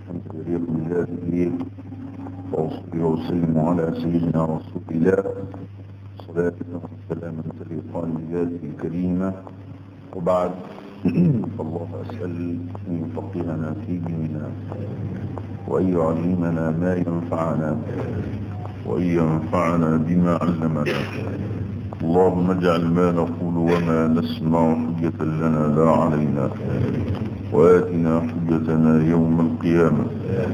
فريق مجاهدين وأصلي وسلم على سيدنا رسول الله صلاة وسلاما تليقان بذاته الكريمة وبعد الله أسأل أن يفقهنا في ديننا وأن يعلمنا ما ينفعنا وأن ينفعنا بما علمنا اللهم اجعل ما نقول وما نسمع حجة لنا لا علينا وآتنا حجتنا يوم القيامة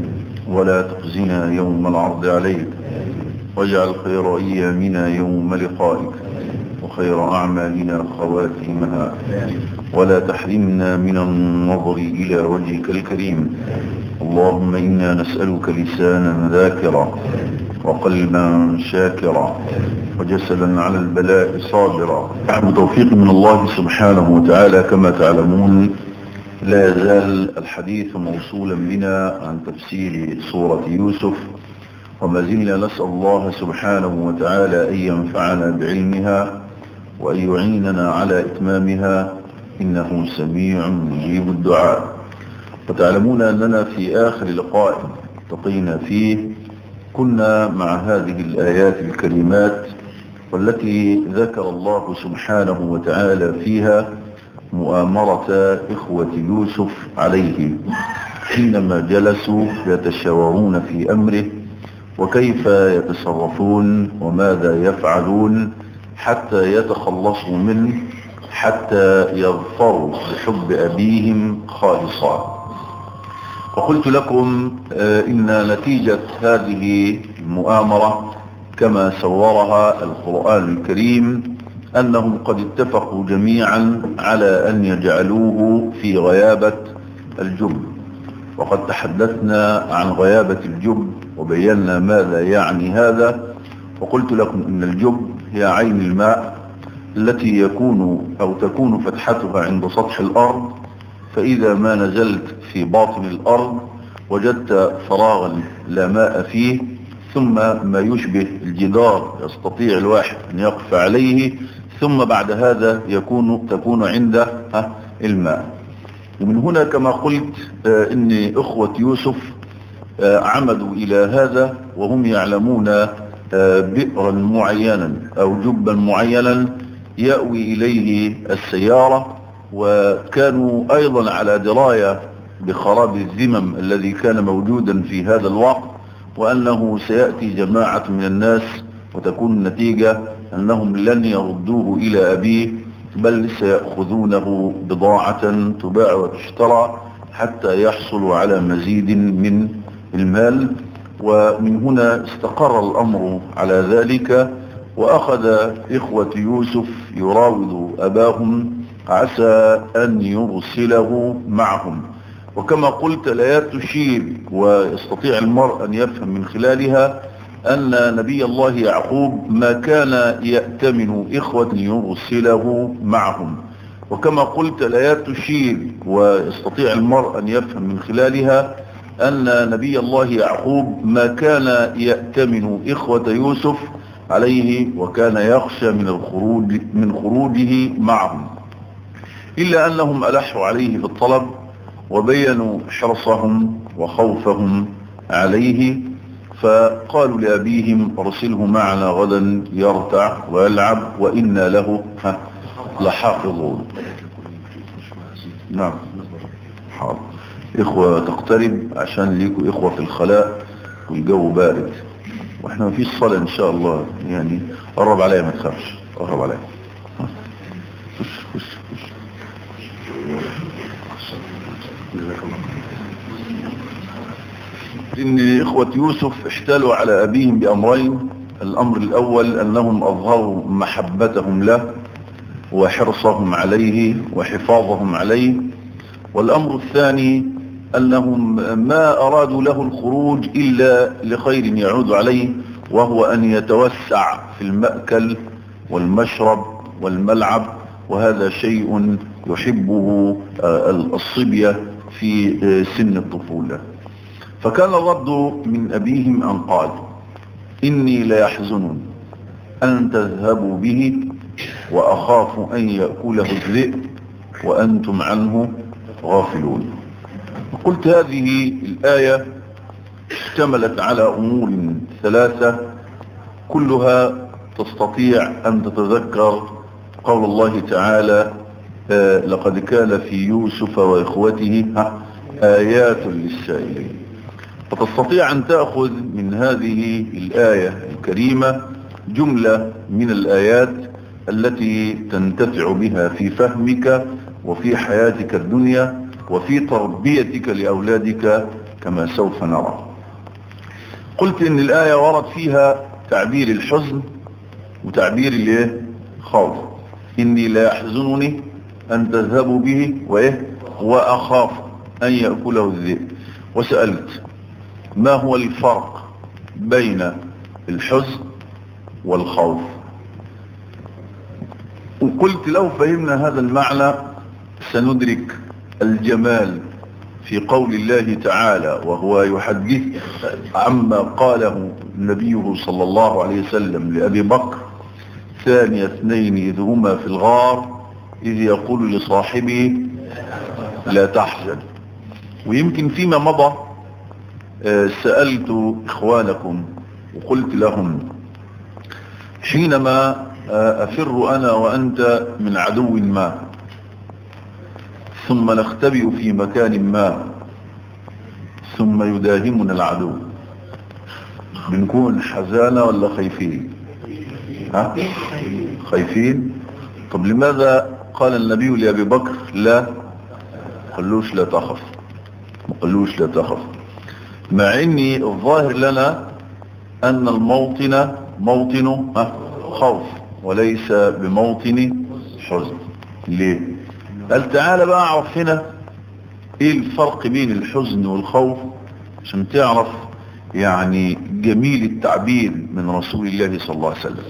ولا تخزنا يوم العرض عليك واجعل خير أيامنا يوم لقائك وخير أعمالنا خواتيمها ولا تحرمنا من النظر إلى وجهك الكريم اللهم إنا نسألك لسانا ذاكرا وقلبا شاكرا وجسدا على البلاء صابرا بتوفيق من الله سبحانه وتعالى كما تعلمون لا يزال الحديث موصولا بنا عن تفسير سورة يوسف وما زلنا نسأل الله سبحانه وتعالى أن ينفعنا بعلمها وأن يعيننا على إتمامها إنه سميع مجيب الدعاء وتعلمون أننا في آخر لقاء التقينا فيه كنا مع هذه الآيات الكريمات والتي ذكر الله سبحانه وتعالى فيها مؤامرة إخوة يوسف عليه حينما جلسوا يتشاورون في أمره وكيف يتصرفون وماذا يفعلون حتى يتخلصوا منه حتى يظفروا بحب أبيهم خالصا وقلت لكم إن نتيجة هذه المؤامرة كما صورها القرآن الكريم أنهم قد اتفقوا جميعا على أن يجعلوه في غيابة الجب وقد تحدثنا عن غيابة الجب وبينا ماذا يعني هذا وقلت لكم أن الجب هي عين الماء التي يكون أو تكون فتحتها عند سطح الأرض فإذا ما نزلت في باطن الأرض وجدت فراغا لا ماء فيه ثم ما يشبه الجدار يستطيع الواحد أن يقف عليه ثم بعد هذا يكون تكون عنده الماء ومن هنا كما قلت إن إخوة يوسف عمدوا إلى هذا وهم يعلمون بئرا معينا أو جبا معينا يأوي إليه السيارة وكانوا أيضا على دراية بخراب الذمم الذي كان موجودا في هذا الوقت وأنه سيأتي جماعة من الناس وتكون النتيجة أنهم لن يردوه إلى أبيه بل سيأخذونه بضاعة تباع وتشترى حتى يحصلوا على مزيد من المال ومن هنا استقر الأمر على ذلك وأخذ إخوة يوسف يراود أباهم عسى أن يرسله معهم وكما قلت الآيات تشير ويستطيع المرء أن يفهم من خلالها أن نبي الله يعقوب ما كان يأتمن إخوة يرسله معهم وكما قلت الآيات تشير ويستطيع المرء أن يفهم من خلالها أن نبي الله يعقوب ما كان يأتمن إخوة يوسف عليه وكان يخشى من الخروج من خروجه معهم إلا أنهم ألحوا عليه في الطلب وبينوا حرصهم وخوفهم عليه فقالوا لأبيهم ارسله معنا غدا يرتع ويلعب وإنا له لحافظون نعم حاضر إخوة تقترب عشان ليكوا إخوة في الخلاء والجو بارد واحنا ما فيش صلاة ان شاء الله يعني قرب عليا ما تخافش قرب عليا خش خش خش ان اخوة يوسف احتالوا على ابيهم بامرين الامر الاول انهم اظهروا محبتهم له وحرصهم عليه وحفاظهم عليه والامر الثاني أنهم ما أرادوا له الخروج إلا لخير يعود عليه وهو أن يتوسع في المأكل والمشرب والملعب وهذا شيء يحبه الصبية في سن الطفولة فكان الرد من أبيهم أن قال إني ليحزنون أن تذهبوا به وأخاف أن يأكله الذئب وأنتم عنه غافلون قلت هذه الآية اشتملت على أمور ثلاثة كلها تستطيع أن تتذكر قول الله تعالى آه لقد كان في يوسف وإخوته آيات للسائلين فتستطيع أن تأخذ من هذه الآية الكريمة جملة من الآيات التي تنتفع بها في فهمك وفي حياتك الدنيا وفي تربيتك لأولادك كما سوف نرى قلت إن الآية ورد فيها تعبير الحزن وتعبير الايه خوف إني لا يحزنني أن تذهبوا به وإيه وأخاف أن يأكله الذئب وسألت ما هو الفرق بين الحزن والخوف وقلت لو فهمنا هذا المعنى سندرك الجمال في قول الله تعالى وهو يحدث عما قاله نبيه صلى الله عليه وسلم لأبي بكر ثاني اثنين إذ هما في الغار إذ يقول لصاحبه لا تحزن ويمكن فيما مضى سألت إخوانكم وقلت لهم حينما أفر أنا وأنت من عدو ما ثم نختبئ في مكان ما ثم يداهمنا العدو بنكون حزانة ولا خايفين ها خايفين طب لماذا قال النبي لأبي بكر لا قلوش لا تخف ما قلوش لا تخف مع اني الظاهر لنا ان الموطن موطن خوف وليس بموطن حزن ليه قال تعالى بقى اعرف هنا ايه الفرق بين الحزن والخوف عشان تعرف يعني جميل التعبير من رسول الله صلى الله عليه وسلم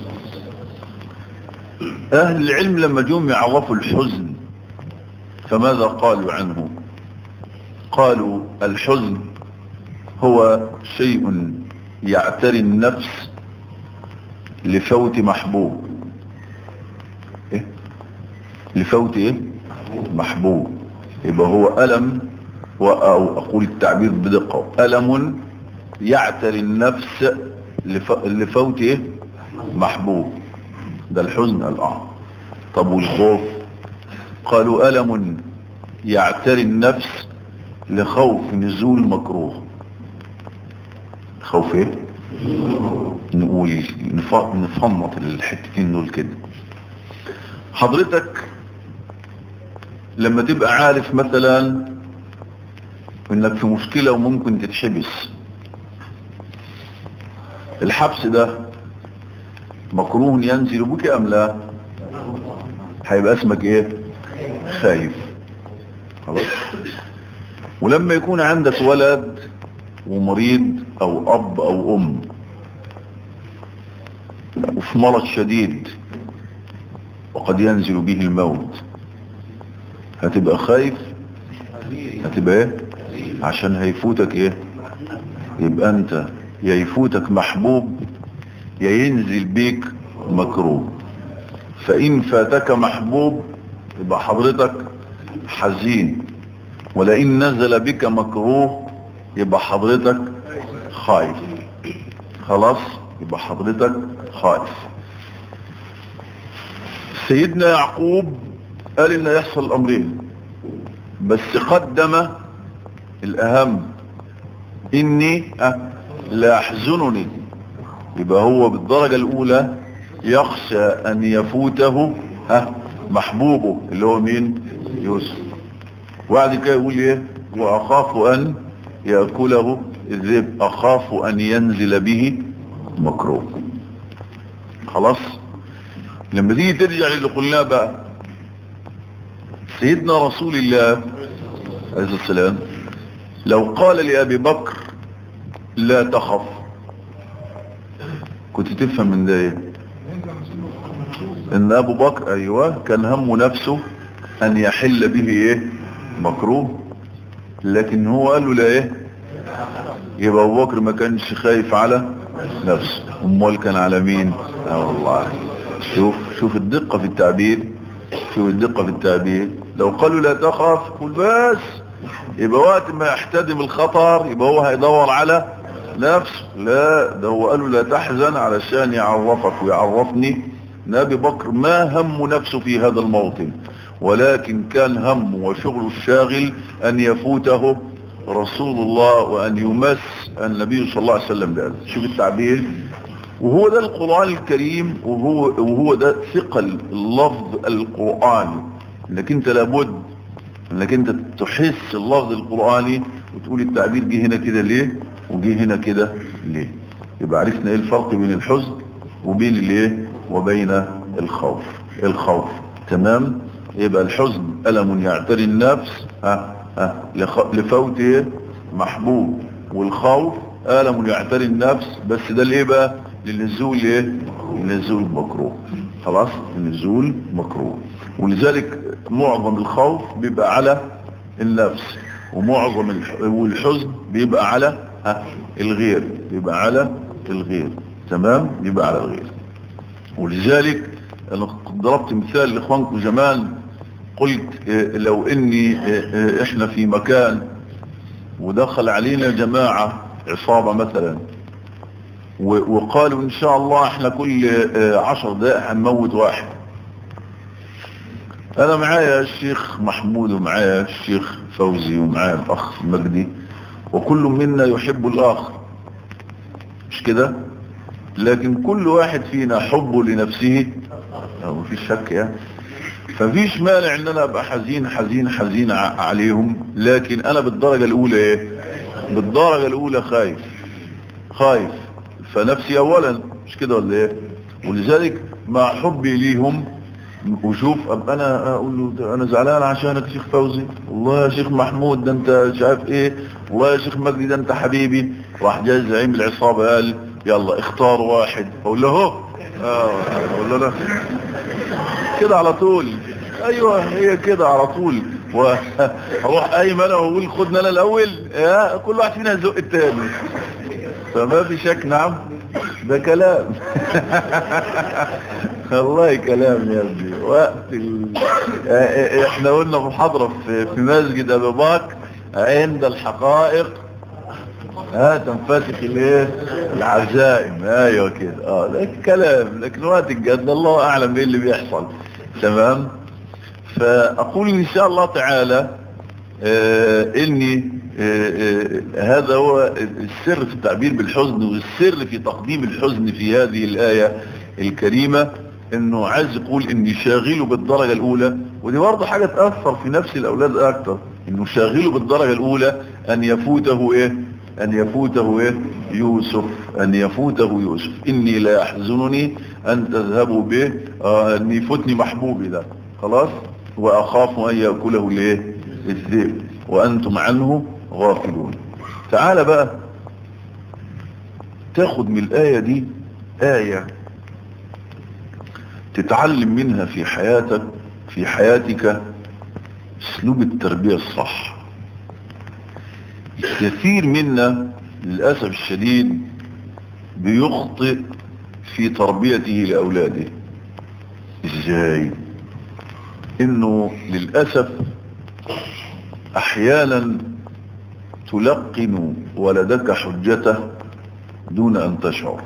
اهل العلم لما جم يعرفوا الحزن فماذا قالوا عنه قالوا الحزن هو شيء يعتري النفس لفوت محبوب إيه؟ لفوت ايه محبوب يبقى هو ألم أو أقول التعبير بدقة ألم يعتري النفس لفوت ايه محبوب ده الحزن الأعظم طب والخوف قالوا ألم يعتري النفس لخوف نزول مكروه خوف ايه نقول نفنط الحتتين دول كده حضرتك لما تبقى عارف مثلا انك في مشكلة وممكن تتحبس الحبس ده مكروه ينزل بك ام لا هيبقى اسمك ايه خايف خلاص ولما يكون عندك ولد ومريض او اب او ام وفي مرض شديد وقد ينزل به الموت هتبقى خايف هتبقى ايه عشان هيفوتك ايه يبقى انت يا يفوتك محبوب يا ينزل بيك مكروه فإن فاتك محبوب يبقى حضرتك حزين ولئن نزل بك مكروه يبقى حضرتك خايف خلاص يبقى حضرتك خايف سيدنا يعقوب قال ان يحصل الامرين بس قدم الاهم اني لا يحزنني يبقى هو بالدرجة الاولى يخشى ان يفوته ها محبوبه اللي هو مين يوسف وبعد كده يقول ايه واخاف ان يأكله الذئب اخاف ان ينزل به مكروه خلاص لما تيجي ترجع للي قلناه بقى سيدنا رسول الله عليه الصلاة والسلام لو قال لأبي بكر لا تخف كنت تفهم من ده ايه ان ابو بكر ايوه كان همه نفسه ان يحل به ايه مكروه لكن هو قال له لا ايه يبقى ابو بكر ما كانش خايف على نفسه امال كان على مين اه والله شوف شوف الدقة في التعبير شوف الدقة في التعبير لو قالوا لا تخاف قل بس يبقى وقت ما يحتدم الخطر يبقى هو هيدور على نفسه لا ده هو قالوا لا تحزن علشان يعرفك ويعرفني نبي بكر ما هم نفسه في هذا الموطن ولكن كان همه وشغله الشاغل أن يفوته رسول الله وأن يمس النبي صلى الله عليه وسلم بهذا شوف التعبير وهو ده القرآن الكريم وهو, وهو ده ثقل اللفظ القرآني انك انت لابد انك انت تحس اللفظ القرآني وتقول التعبير جه هنا كده ليه وجه هنا كده ليه يبقى عرفنا ايه الفرق بين الحزن وبين الايه وبين الخوف الخوف تمام يبقى الحزن ألم يعتري النفس ها ها لفوت ايه محبوب والخوف ألم يعتري النفس بس ده الايه بقى للنزول ايه للنزول مكروه خلاص النزول مكروه ولذلك معظم الخوف بيبقى على النفس ومعظم الحزن بيبقى على ها الغير بيبقى على الغير تمام بيبقى على الغير ولذلك انا ضربت مثال لاخوانكم زمان قلت لو اني احنا في مكان ودخل علينا جماعة عصابة مثلا وقالوا ان شاء الله احنا كل عشر دقائق هنموت واحد انا معايا الشيخ محمود ومعايا الشيخ فوزي ومعايا الاخ مجدي وكل منا يحب الاخر مش كده لكن كل واحد فينا حبه لنفسه مفيش شك يعني ففيش مانع ان انا ابقى حزين حزين حزين عليهم لكن انا بالدرجة الاولى ايه بالدرجة الاولى خايف خايف فنفسي اولا مش كده ولا ايه ولذلك مع حبي ليهم وشوف ابقى انا اقول له انا زعلان عشانك يا شيخ فوزي والله يا شيخ محمود ده انت مش عارف ايه والله يا شيخ مجدي ده انت حبيبي راح جاي زعيم العصابه قال يلا اختار واحد اقول له هو اه اقول له لا كده على طول ايوه هي كده على طول واروح ايمن انا واقول خدنا انا الاول يا كل واحد فينا يزق التاني فما في شك نعم ده كلام والله كلام يا ابني وقت ال... احنا قلنا محاضرة في, في مسجد ابو بكر عند الحقائق ها تنفتح الايه العزائم ايوه كده اه ده كلام لكن وقت الجد الله اعلم ايه اللي بيحصل تمام فاقول ان شاء الله تعالى آه اني آه آه هذا هو السر في التعبير بالحزن والسر في تقديم الحزن في هذه الآية الكريمة انه عايز يقول اني شاغله بالدرجة الاولى ودي برضه حاجة تأثر في نفس الاولاد اكتر انه شاغله بالدرجة الاولى ان يفوته ايه ان يفوته ايه يوسف ان يفوته يوسف اني لا يحزنني ان تذهبوا به آه ان يفوتني محبوبي ده خلاص واخاف ان يأكله الايه الذئب وانتم عنه غافلون تعال بقى تاخد من الآية دي آية تتعلم منها في حياتك في حياتك اسلوب التربية الصح كثير منا للأسف الشديد بيخطئ في تربيته لأولاده ازاي انه للأسف احيانا تلقن ولدك حجته دون ان تشعر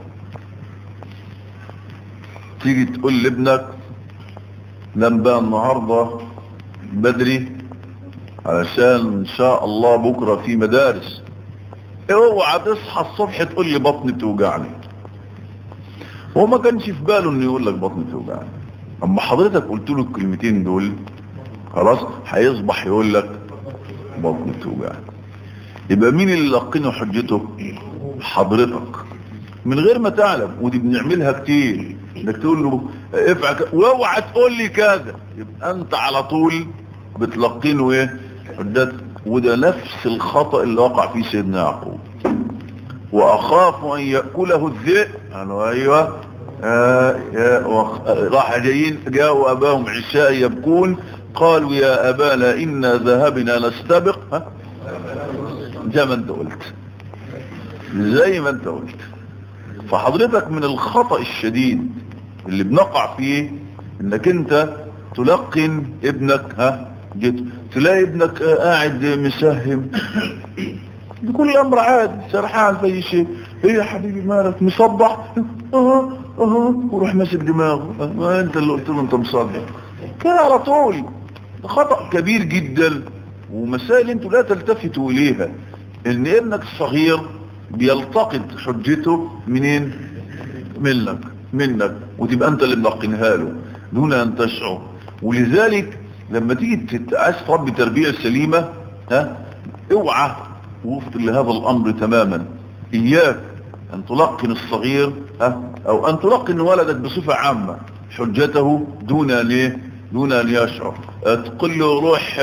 تيجي تقول لابنك نام بقى النهاردة بدري علشان ان شاء الله بكرة في مدارس اوعى تصحى الصبح تقول لي بطني بتوجعني هو ما كانش في باله انه يقول لك بطني بتوجعني اما حضرتك قلت له الكلمتين دول خلاص هيصبح يقول لك بطني بتوجعني يبقى مين اللي لقنه حجته حضرتك من غير ما تعلم ودي بنعملها كتير انك تقول له افعل واوعى تقول لي كذا يبقى انت على طول بتلقنه ايه حجتك وده نفس الخطأ اللي وقع فيه سيدنا يعقوب واخاف ان يأكله الذئب قالوا ايوه آه وخ... راح جايين جاءوا اباهم عشاء يبكون قالوا يا ابانا انا ذهبنا نستبق ها زي ما انت قلت زي ما انت قلت فحضرتك من الخطأ الشديد اللي بنقع فيه انك انت تلقن ابنك ها جيت تلاقي ابنك قاعد مسهم بكل امر عادي سرحان في اي شيء ايه يا حبيبي مالك مصدع اه اه وروح ماسك دماغه ما انت اللي قلت له انت مصدع كده على طول ده خطأ كبير جدا ومسائل انتوا لا تلتفتوا اليها ان ابنك الصغير بيلتقط حجته منين منك منك وتبقى انت اللي ملقنها له دون ان تشعر ولذلك لما تيجي عايز تربي تربيه سليمه ها اوعى وفق لهذا الامر تماما اياك ان تلقن الصغير ها او ان تلقن ولدك بصفه عامه حجته دون ان ايه دون ان يشعر تقول له روح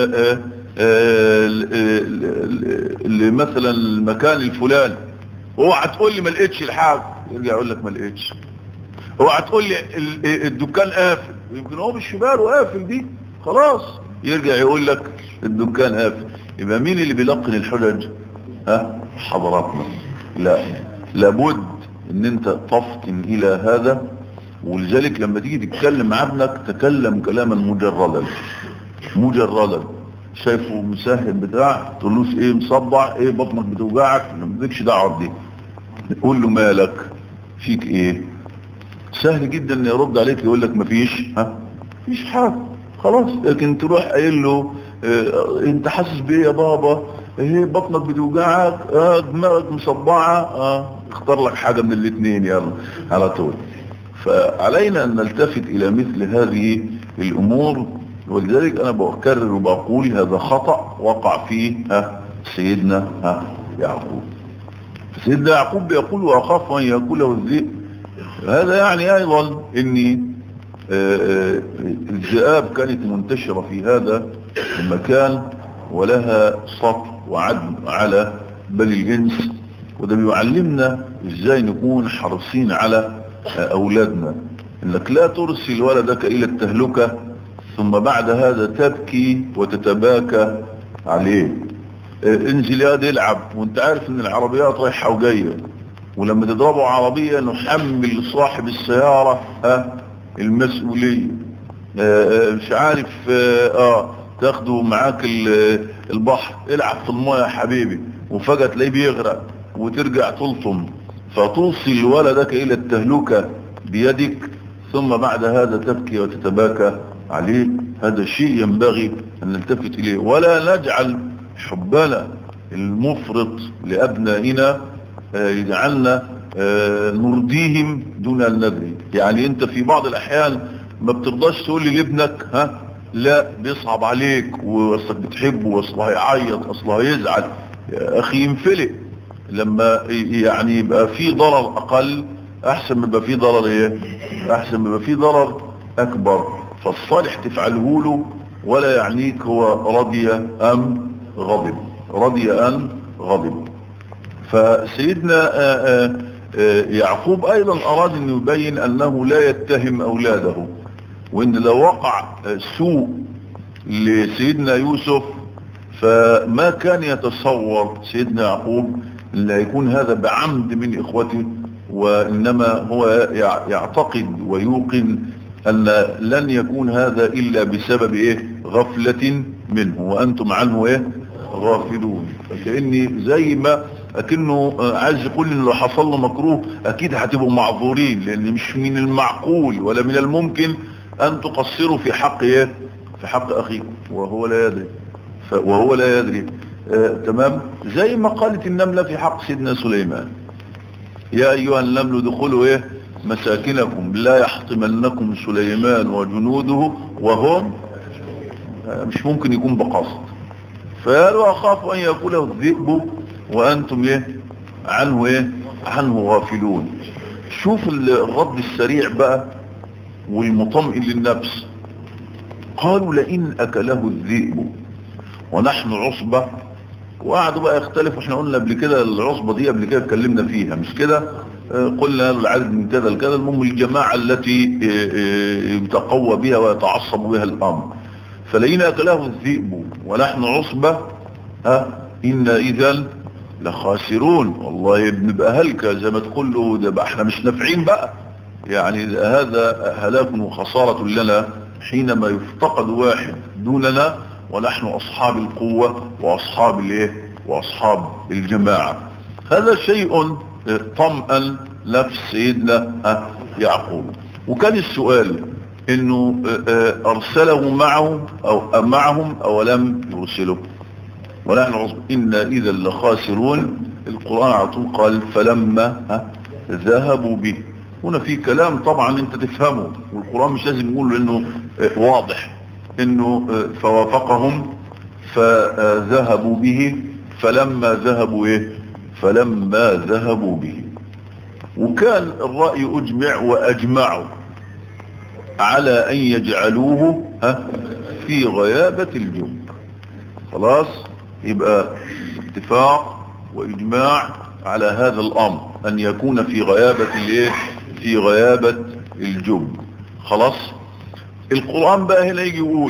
مثلا المكان الفلاني اوعى تقول لي ما لقيتش الحاجه يرجع يقول لك ما لقيتش اوعى تقول لي الدكان قافل يمكن هو مش باله قافل دي خلاص يرجع يقول لك الدكان قافل يبقى مين اللي بيلقن الحجج ها حضراتنا لا لابد ان انت تفطن الى هذا ولذلك لما تيجي تتكلم مع ابنك تكلم كلاما مجردا مجردا شايفه مساهم بتاع تقولوش ايه مصدع ايه بطنك بتوجعك ما بدكش دعوه بدي قول له مالك فيك ايه سهل جدا ان يرد عليك يقول لك مفيش ها مفيش حاجه خلاص لكن تروح قايل له اه انت حاسس بايه يا بابا ايه بطنك بتوجعك اه دماغك مصدعه اه اختار لك حاجه من الاثنين يلا على طول فعلينا ان نلتفت الى مثل هذه الامور ولذلك انا بكرر وبقول هذا خطأ وقع فيه ها سيدنا ها يعقوب سيدنا يعقوب بيقول واخاف ان ياكله الذئب هذا يعني ايضا ان الذئاب كانت منتشرة في هذا المكان ولها سطر وعدل على بل الجنس وده بيعلمنا ازاي نكون حريصين على اولادنا انك لا ترسل ولدك الى التهلكة ثم بعد هذا تبكي وتتباكى عليه انزل يا دي العب وانت عارف ان العربيات رايحة وجاية ولما تضربوا عربية نحمل صاحب السيارة ها المسؤولية مش عارف اه تاخده معاك البحر العب في الماء يا حبيبي وفجأة تلاقيه بيغرق وترجع تلطم فتوصل ولدك الى التهلكة بيدك ثم بعد هذا تبكي وتتباكى عليه هذا شيء ينبغي ان نلتفت اليه ولا نجعل حبنا المفرط لابنائنا يجعلنا نرضيهم دون ان ندري يعني انت في بعض الاحيان ما بترضاش تقول لي لابنك ها لا بيصعب عليك واصلك بتحبه واصله هيعيط اصله هيزعل يا اخي ينفلق لما يعني يبقى في ضرر اقل احسن ما يبقى في ضرر ايه احسن ما يبقى في ضرر اكبر فالصالح تفعله له ولا يعنيك هو رضي ام غضب رضي ام غضب فسيدنا آآ آآ يعقوب ايضا اراد ان يبين انه لا يتهم اولاده وان لو وقع سوء لسيدنا يوسف فما كان يتصور سيدنا يعقوب ان يكون هذا بعمد من اخوته وانما هو يعتقد ويوقن ان لن يكون هذا الا بسبب ايه غفلة منه وانتم عنه ايه غافلون فكأني زي ما اكنه عايز يقول ان لو حصل له مكروه اكيد هتبقوا معذورين لان مش من المعقول ولا من الممكن ان تقصروا في حق ايه في حق اخيكم وهو لا يدري وهو لا يدري آه تمام زي ما قالت النملة في حق سيدنا سليمان يا ايها النمل ادخلوا ايه مساكنكم لا يحطمنكم سليمان وجنوده وهم آه مش ممكن يكون بقصد فقالوا اخاف ان ياكله الذئب وانتم ايه عنه ايه عنه غافلون شوف الرد السريع بقى والمطمئن للنفس قالوا لئن اكله الذئب ونحن عصبة وقعدوا بقى يختلفوا احنا قلنا قبل كده العصبة دي قبل كده اتكلمنا فيها مش كده قلنا العدد من كذا لكذا المهم الجماعة التي يتقوى بها ويتعصب بها الامر فلئن اكله الذئب ونحن عصبة ها إنا إذا لخاسرون والله بنبقى هلكة زي ما تقول له ده بقى احنا مش نافعين بقى يعني هذا هلاك وخسارة لنا حينما يفتقد واحد دوننا ونحن أصحاب القوة وأصحاب الايه وأصحاب الجماعة هذا شيء طمأن نفس سيدنا يعقوب وكان السؤال انه ارسله معه او معهم او لم يرسله ونحن إنا إذا لخاسرون القرآن على طول قال فلما ذهبوا به هنا في كلام طبعا انت تفهمه والقرآن مش لازم يقول انه واضح انه فوافقهم فذهبوا به فلما ذهبوا ايه فلما ذهبوا به وكان الرأي اجمع واجمعوا على ان يجعلوه في غيابة الجب خلاص يبقى اتفاق واجماع على هذا الامر ان يكون في غيابة الايه في غيابة الجب خلاص القرآن بقى هنا يجي يقول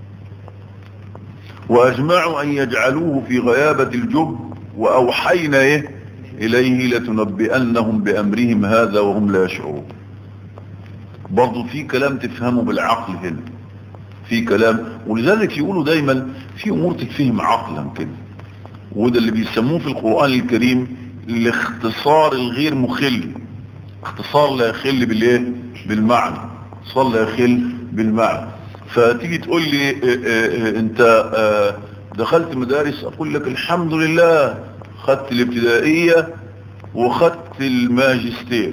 واجمعوا ان يجعلوه في غيابة الجب واوحينا ايه اليه لتنبئنهم بامرهم هذا وهم لا يشعرون برضو في كلام تفهمه بالعقل هنا في كلام ولذلك يقولوا دايما في امور تتفهم عقلا كده وده اللي بيسموه في القرآن الكريم الاختصار الغير مخل اختصار لا يخل بالايه بالمعنى اختصار لا يخل بالمعنى فتيجي تقول لي اه اه اه انت دخلت مدارس اقول لك الحمد لله خدت الابتدائية وخدت الماجستير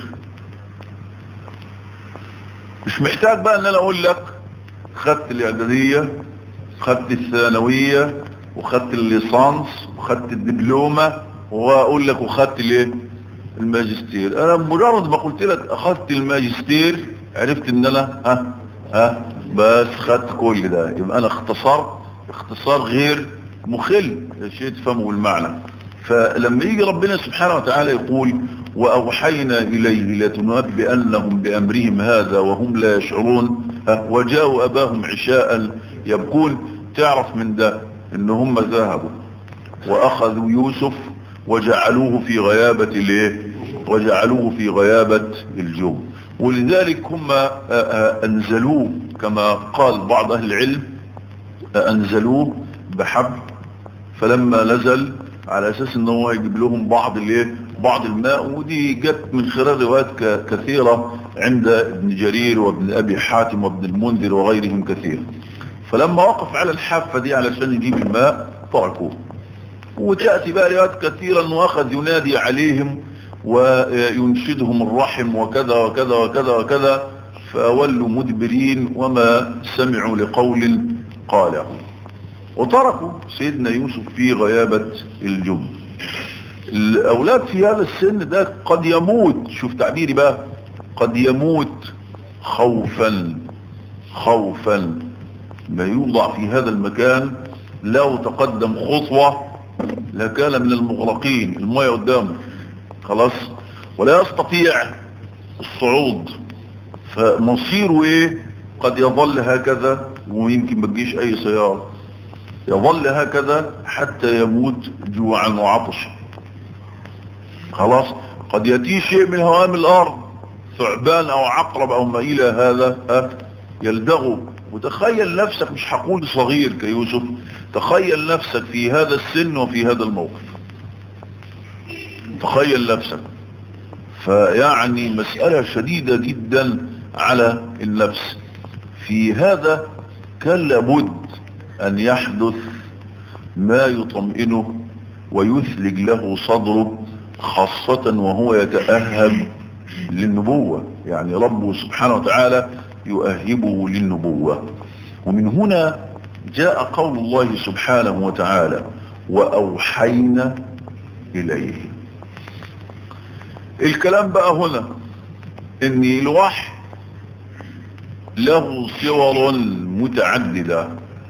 مش محتاج بقى ان انا اقول لك خدت الاعدادية خدت الثانوية وخدت الليسانس وخدت الدبلومة واقول لك وخدت الايه الماجستير انا مجرد ما قلت لك اخذت الماجستير عرفت ان انا ها ها بس خدت كل ده يبقى انا اختصرت اختصار غير مخل شيء تفهمه المعنى فلما يجي ربنا سبحانه وتعالى يقول وأوحينا إليه لتنبئنهم بأمرهم هذا وهم لا يشعرون وجاءوا أباهم عشاء يبكون تعرف من ده إن هم ذهبوا وأخذوا يوسف وجعلوه في غيابة الايه وجعلوه في غيابة الجو ولذلك هم أنزلوه كما قال بعض أهل العلم أنزلوه بحبل فلما نزل على اساس ان هو يجيب لهم بعض الايه بعض الماء ودي جت من خلال روايات كثيرة عند ابن جرير وابن ابي حاتم وابن المنذر وغيرهم كثير فلما وقف على الحافة دي علشان يجيب الماء تركوه وتأتي بقى روايات كثيرة انه اخذ ينادي عليهم وينشدهم الرحم وكذا وكذا وكذا وكذا فولوا مدبرين وما سمعوا لقول قاله وتركوا سيدنا يوسف في غيابة الجب الأولاد في هذا السن ده قد يموت شوف تعبيري بقى قد يموت خوفا خوفا ما يوضع في هذا المكان لو تقدم خطوة لكان من المغرقين المية قدامه خلاص ولا يستطيع الصعود فمصيره ايه قد يظل هكذا ويمكن ما تجيش اي سيارة يظل هكذا حتى يموت جوعا وعطشا خلاص قد يأتي شيء من هوام الأرض ثعبان أو عقرب أو ما إلى هذا يلدغه وتخيل نفسك مش هقول صغير كيوسف تخيل نفسك في هذا السن وفي هذا الموقف تخيل نفسك فيعني مسألة شديدة جدا على النفس في هذا كان لابد أن يحدث ما يطمئنه ويثلج له صدره خاصة وهو يتأهب للنبوة يعني ربه سبحانه وتعالى يؤهبه للنبوة ومن هنا جاء قول الله سبحانه وتعالى وأوحينا إليه الكلام بقى هنا ان الوحي له صور متعددة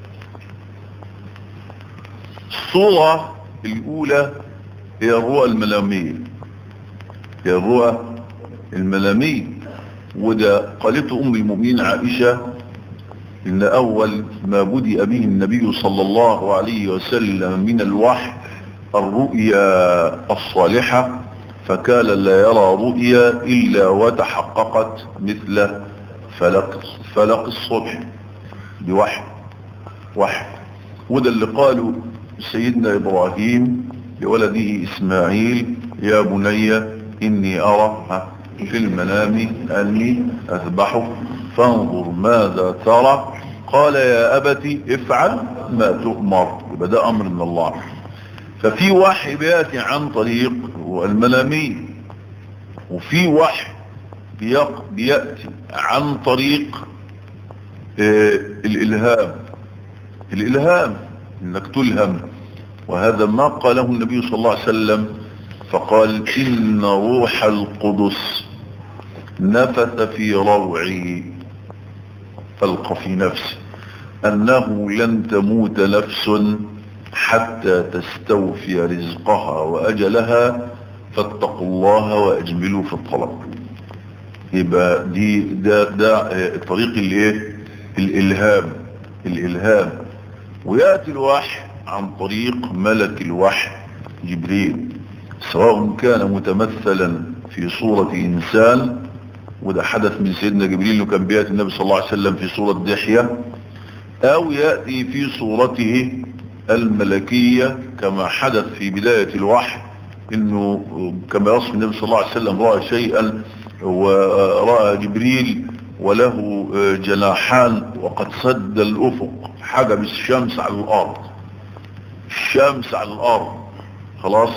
الصورة الأولى هي الرؤى الملامية هي الرؤى الملامية وده قالته أم المؤمنين عائشة إن أول ما بدأ به النبي صلى الله عليه وسلم من الوحي الرؤيا الصالحة فكان لا يرى رؤيا إلا وتحققت مثل فلق, فلق الصبح بوحي وحي وده اللي قاله سيدنا إبراهيم لولده إسماعيل يا بني إني أرى في المنام أني أذبحك فانظر ماذا ترى قال يا أبت افعل ما تؤمر يبقى ده أمر من الله ففي وحي بياتي عن طريق المنامي وفي وحي بيأتي عن طريق آه الإلهام الإلهام إنك تلهم وهذا ما قاله النبي صلى الله عليه وسلم فقال إن روح القدس نفث في روعي فالق في نفسي أنه لن تموت نفس حتى تستوفي رزقها وأجلها فاتقوا الله وأجملوا في الطلب يبقى دي ده ده طريق الايه الالهام الالهام وياتي الوحي عن طريق ملك الوحي جبريل سواء كان متمثلا في صورة انسان وده حدث من سيدنا جبريل انه كان بياتي النبي صلى الله عليه وسلم في صورة دحية او ياتي في صورته الملكية كما حدث في بداية الوحي انه كما يصف النبي صلى الله عليه وسلم رأى شيئا ورأى جبريل وله جناحان وقد سد الأفق حجب الشمس على الأرض الشمس على الأرض خلاص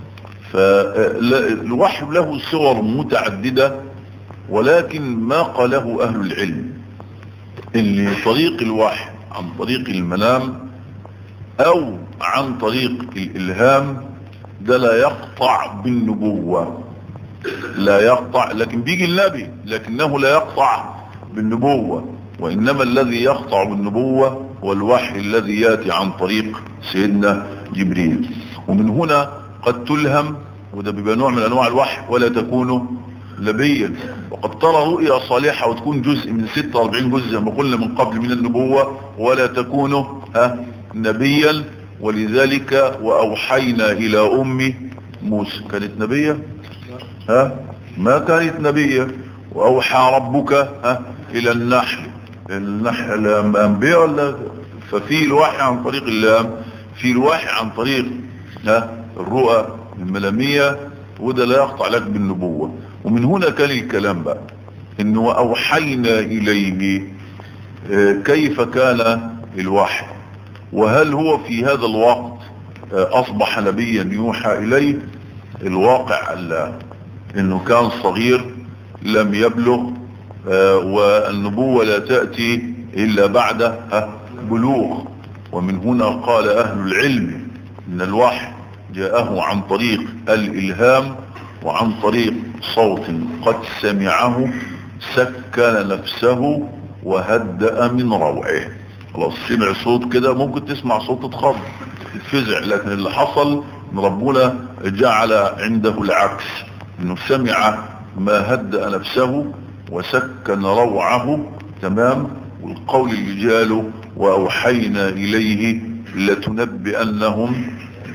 فالوحي له صور متعددة ولكن ما قاله أهل العلم ان طريق الوحي عن طريق المنام أو عن طريق الإلهام ده لا يقطع بالنبوة لا يقطع لكن بيجي النبي لكنه لا يقطع بالنبوة وإنما الذي يقطع بالنبوة هو الوحي الذي ياتي عن طريق سيدنا جبريل ومن هنا قد تلهم وده بيبقى نوع من أنواع الوحي ولا تكون نبيا وقد ترى رؤيا صالحة وتكون جزء من 46 جزء زي ما قلنا من قبل من النبوة ولا تكون ها نبيا ولذلك وأوحينا إلى أم موسى كانت نبية ها ما كانت نبية وأوحى ربك ها إلى النحل النحل أنبياء ولا ففي الوحي عن طريق اللام في الوحي عن طريق ها الرؤى الملامية وده لا يقطع لك بالنبوة ومن هنا كان الكلام بقى انه اوحينا اليه كيف كان الوحي وهل هو في هذا الوقت اصبح نبيا يوحى اليه الواقع ألا انه كان صغير لم يبلغ والنبوة لا تأتي الا بعد بلوغ ومن هنا قال اهل العلم ان الوحي جاءه عن طريق الالهام وعن طريق صوت قد سمعه سكن نفسه وهدأ من روعه خلاص سمع صوت كده ممكن تسمع صوت تتخض تتفزع لكن اللي حصل ان ربنا جعل عنده العكس انه سمع ما هدأ نفسه وسكن روعه تمام والقول اللي جاله واوحينا اليه لتنبئنهم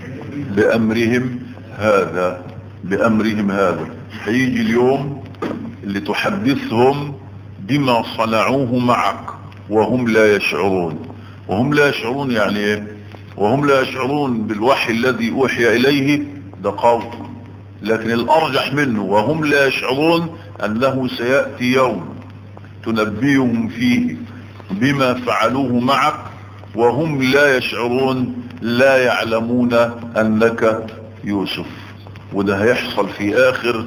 بامرهم هذا بأمرهم هذا هيجي اليوم اللي تحدثهم بما صنعوه معك وهم لا يشعرون وهم لا يشعرون يعني ايه وهم لا يشعرون بالوحي الذي اوحي اليه ده قول لكن الارجح منه وهم لا يشعرون انه سيأتي يوم تنبيهم فيه بما فعلوه معك وهم لا يشعرون لا يعلمون انك يوسف وده هيحصل في اخر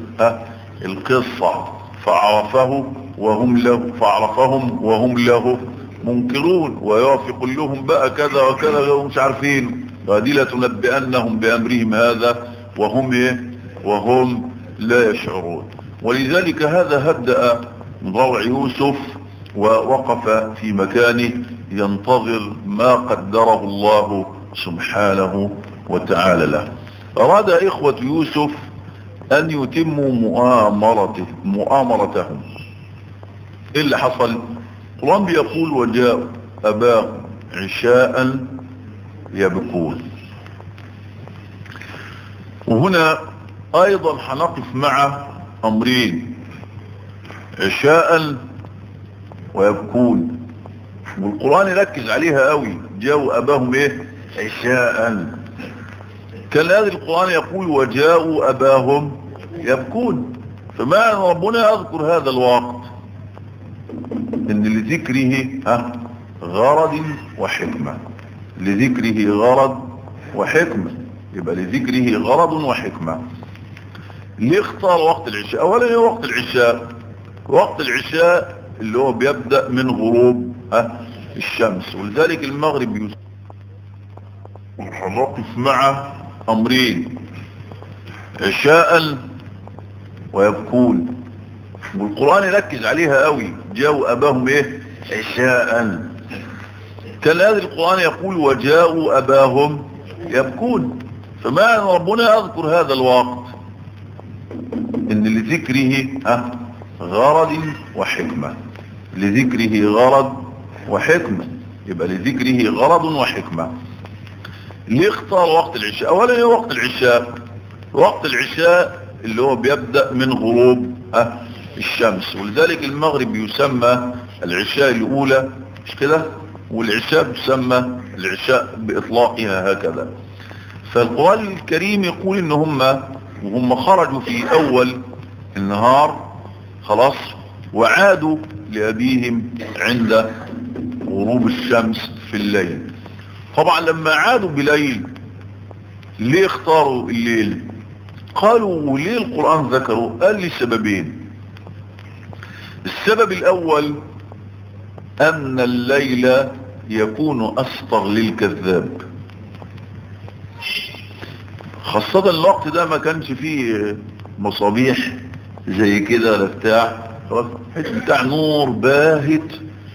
القصة فعرفه وهم له فعرفهم وهم له منكرون ويوافق لهم بقى كذا وكذا وهم مش عارفين ودي لا تنبئنهم بامرهم هذا وهم ايه وهم لا يشعرون ولذلك هذا هدأ من روع يوسف ووقف في مكانه ينتظر ما قدره الله سبحانه وتعالى له أراد إخوة يوسف أن يتموا مؤامرته مؤامرتهم إيه اللي حصل القرآن بيقول وجاء أباه عشاء يبكون وهنا أيضا حنقف مع أمرين عشاء ويبكون والقرآن يركز عليها قوي جاءوا أباهم إيه عشاء كان هذا القرآن يقول وجاءوا أباهم يبكون فما ربنا يذكر هذا الوقت ان لذكره ها غرض وحكمة لذكره غرض وحكمة يبقى لذكره غرض وحكمة ليه اختار وقت العشاء اولا ايه وقت العشاء وقت العشاء اللي هو بيبدأ من غروب ها الشمس ولذلك المغرب يسمى هنقف مع امرين عشاء ويبكون والقرآن يركز عليها قوي جاءوا أباهم إيه عشاء كان هذا القرآن يقول وجاءوا أباهم يبكون فما ربنا يذكر هذا الوقت إن لذكره ها غرض وحكمة لذكره غرض وحكمة يبقى لذكره غرض وحكمة ليه اختار وقت العشاء اولا ايه وقت العشاء وقت العشاء اللي هو بيبدأ من غروب ها الشمس ولذلك المغرب يسمى العشاء الاولى مش كده والعشاء يسمى العشاء باطلاقها هكذا فالقرآن الكريم يقول ان هم وهم خرجوا في اول النهار خلاص وعادوا لابيهم عند غروب الشمس في الليل طبعا لما عادوا بليل ليه اختاروا الليل قالوا ليه القرآن ذكروا قال لي سببين السبب الاول ان الليل يكون اسطر للكذاب خاصة الوقت ده ما كانش فيه مصابيح زي كده ولا بتاع بتاع نور باهت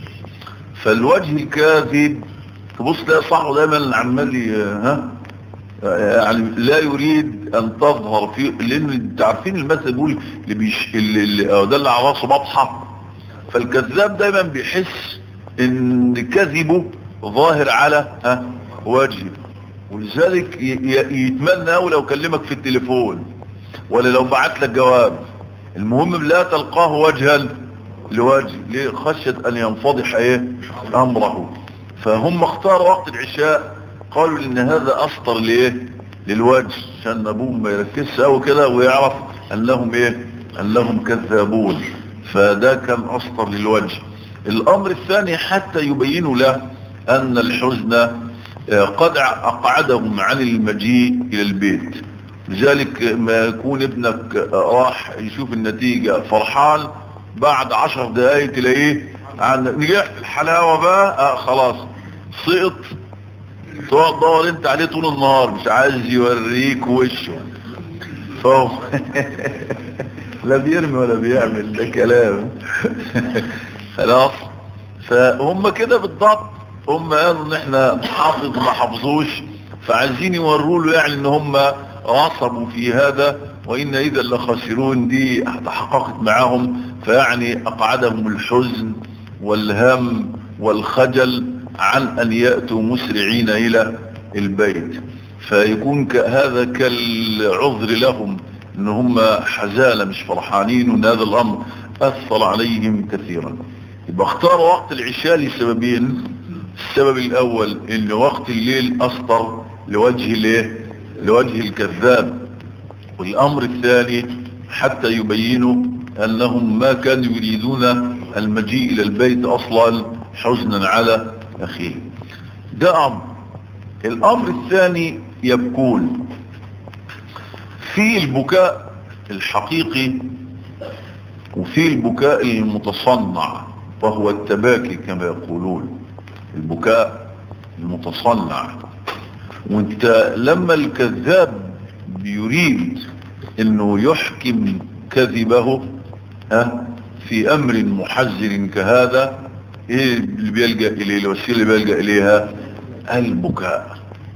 فالوجه الكاذب تبص تلاقي صاحبه دايما عمال ها يعني لا يريد ان تظهر في لان انت عارفين المثل بيقول اللي بيش اللي, اللي ده اللي على راسه بطحه فالكذاب دايما بيحس ان كذبه ظاهر على ها وجهه ولذلك يتمنى قوي لو كلمك في التليفون ولا لو بعت لك جواب المهم لا تلقاه وجها لوجه ليه خشية ان ينفضح ايه امره فهم اختاروا وقت العشاء قالوا ان هذا اسطر ليه للوجه عشان ابوهم ما يركزش قوي كده ويعرف انهم ايه انهم كذابون فده كان اسطر للوجه الامر الثاني حتى يبينوا له ان الحزن قد اقعدهم عن المجيء الى البيت لذلك ما يكون ابنك راح يشوف النتيجة فرحان بعد عشر دقايق تلاقيه عن نجحت الحلاوة بقى آه خلاص سقط تقعد دور انت عليه طول النهار مش عايز يوريك وشه فهو لا بيرمي ولا بيعمل ده كلام خلاص فهم كده بالضبط هم قالوا ان احنا حافظ ما حافظوش فعايزين يوروا له يعني ان هم غصبوا في هذا وان اذا لخاسرون دي تحققت معاهم فيعني اقعدهم الحزن والهم والخجل عن ان يأتوا مسرعين الى البيت فيكون هذا كالعذر لهم ان هم حزالة مش فرحانين وان هذا الامر اثر عليهم كثيرا يبقى اختار وقت العشاء لسببين السبب الاول ان وقت الليل اسطر لوجه الايه لوجه الكذاب والامر الثاني حتى يبينوا انهم ما كانوا يريدون المجيء الى البيت اصلا حزنا على اخيه ده امر الامر الثاني يبكون في البكاء الحقيقي وفي البكاء المتصنع وهو التباكي كما يقولون البكاء المتصنع وانت لما الكذاب بيريد انه يحكم كذبه ها في امر محذر كهذا ايه اللي بيلجأ اليه الوسيله اللي بيلجأ اليها البكاء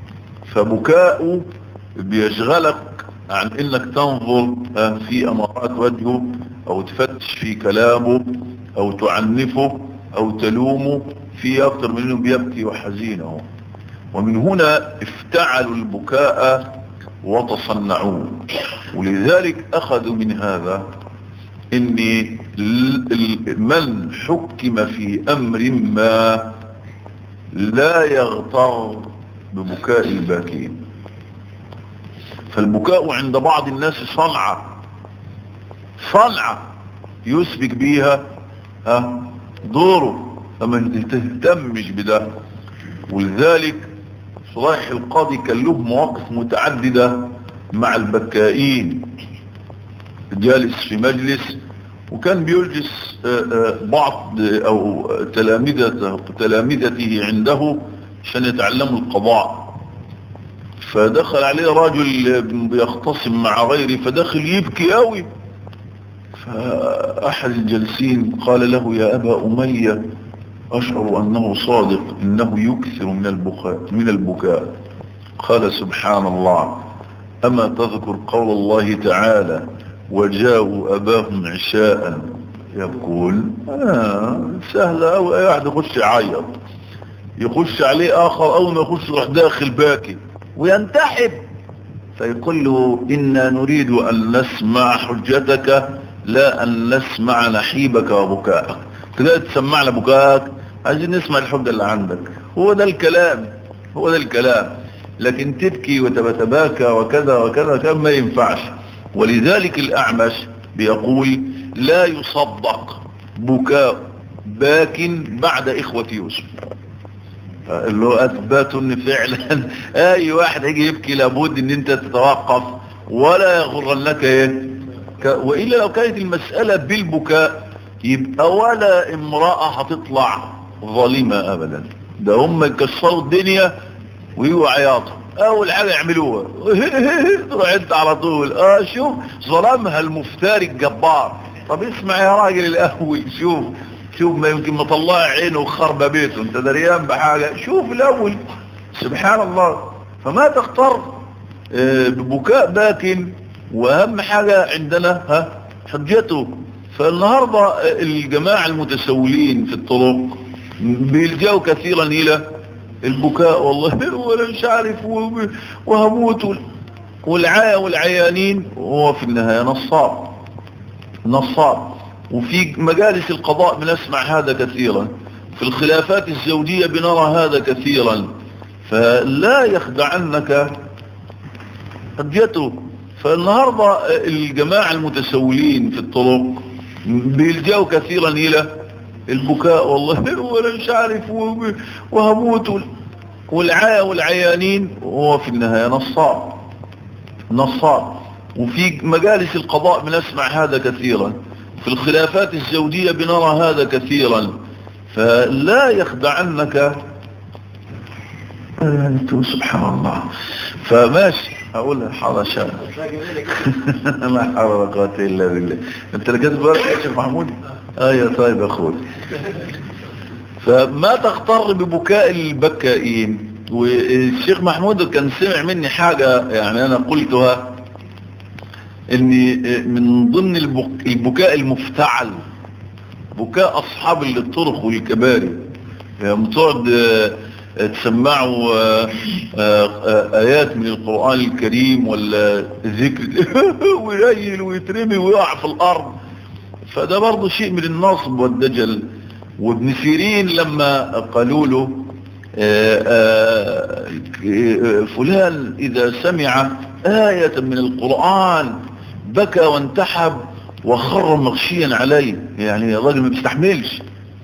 فبكاءه بيشغلك عن انك تنظر في امارات وجهه او تفتش في كلامه او تعنفه او تلومه في اكتر من انه بيبكي وحزينه ومن هنا افتعلوا البكاء وتصنعوه ولذلك اخذوا من هذا ان من حكم في امر ما لا يغتر ببكاء الباكين فالبكاء عند بعض الناس صنعة صنعة يسبك بيها ها دوره فما تهتمش بده ولذلك صلاح القاضي كان له مواقف متعددة مع البكائين جالس في مجلس وكان بيجلس بعض او تلامذته تلامذته عنده عشان يتعلموا القضاء فدخل عليه رجل بيختصم مع غيره فدخل يبكي قوي فأحد الجالسين قال له يا أبا أمية أشعر أنه صادق إنه يكثر من البكاء من البكاء قال سبحان الله أما تذكر قول الله تعالى وجاءوا أباهم عشاء يقول آه سهلة أو أي واحد يخش يعيط يخش عليه آخر أول ما يخش يروح داخل باكي وينتحب فيقول له إنا نريد أن نسمع حجتك لا أن نسمع نحيبك وبكاءك تقدر تسمعنا بكاءك عايزين نسمع الحجة اللي عندك هو ده الكلام هو ده الكلام لكن تبكي وتبتباكى وكذا وكذا كان ما ينفعش ولذلك الأعمش بيقول لا يصدق بكاء باك بعد إخوة يوسف اللي هو أثبات أن فعلا أي واحد يجي يبكي لابد أن أنت تتوقف ولا يغرنك إيه وإلا لو كانت المسألة بالبكاء يبقى ولا امرأة هتطلع ظالمة أبدا ده هم يكسروا الدنيا ويجوا عياطهم اول حاجة يعملوها تروح انت على طول اه شوف ظلمها المفتري الجبار طب اسمع يا راجل الاول شوف شوف ما يمكن مطلع عينه وخرب بيته انت دريان بحاجة شوف الاول سبحان الله فما تختار اه ببكاء باكن واهم حاجة عندنا ها حجته فالنهاردة الجماعة المتسولين في الطرق بيلجأوا كثيرا الى البكاء والله ولا مش عارف وهموت والعاية والعيانين وهو في النهاية نصاب نصاب وفي مجالس القضاء بنسمع هذا كثيرا في الخلافات الزوجية بنرى هذا كثيرا فلا يخدعنك حجته فالنهاردة الجماعة المتسولين في الطرق بيلجأوا كثيرا إلى البكاء والله ولا مش عارف وهموت والعاية والعيانين وهو في النهاية نصاب نصاب وفي مجالس القضاء بنسمع هذا كثيرا في الخلافات الزوجية بنرى هذا كثيرا فلا يخدعنك سبحان الله فماشي هقول حرشا ما حول قوة إلا بالله انت اللي كاتب بالك يا شيخ محمود ايوه طيب يا اخوي فما تغتر ببكاء البكائين والشيخ محمود كان سمع مني حاجة يعني انا قلتها اني من ضمن البكاء المفتعل بكاء اصحاب الطرق والكباري يعني تقعد تسمعوا آيات من القرآن الكريم ولا ذكر ويليل ويترمي ويقع في الأرض فده برضه شيء من النصب والدجل وابن سيرين لما قالوا له فلان إذا سمع آية من القرآن بكى وانتحب وخر مغشيا عليه يعني الراجل ما بيستحملش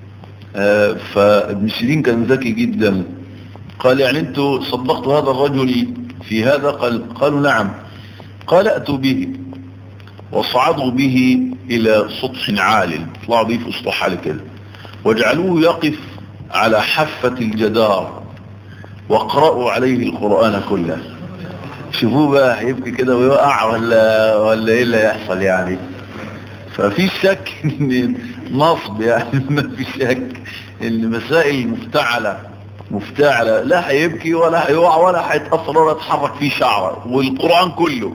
فابن سيرين كان ذكي جدا قال يعني انتوا صدقتوا هذا الرجل في هذا قال قالوا نعم قال اتوا به وصعدوا به الى سطح عال طلعوا به في سطح عالي كده واجعلوه يقف على حافة الجدار واقرأوا عليه القرآن كله شوفوه بقى هيبكي كده ويقع ولا ولا ايه اللي هيحصل يعني ففي شك ان نصب يعني ما في شك ان مسائل مفتعله مفتعلة لا هيبكي ولا هيوقع ولا هيتأثر ولا يتحرك فيه شعره والقرآن كله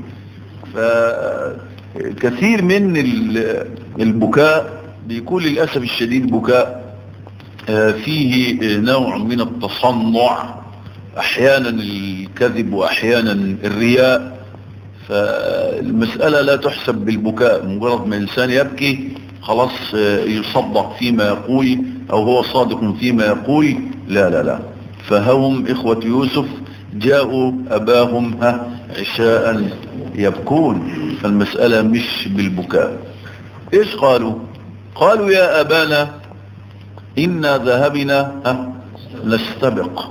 فكثير من البكاء بيكون للأسف الشديد بكاء فيه نوع من التصنع أحيانا الكذب وأحيانا الرياء فالمسألة لا تحسب بالبكاء مجرد ما إنسان يبكي خلاص يصدق فيما يقول أو هو صادق فيما يقول لا لا لا فهم إخوة يوسف جاءوا أباهم ها عشاء يبكون فالمسألة مش بالبكاء إيش قالوا قالوا يا أبانا إنا ذهبنا ها نستبق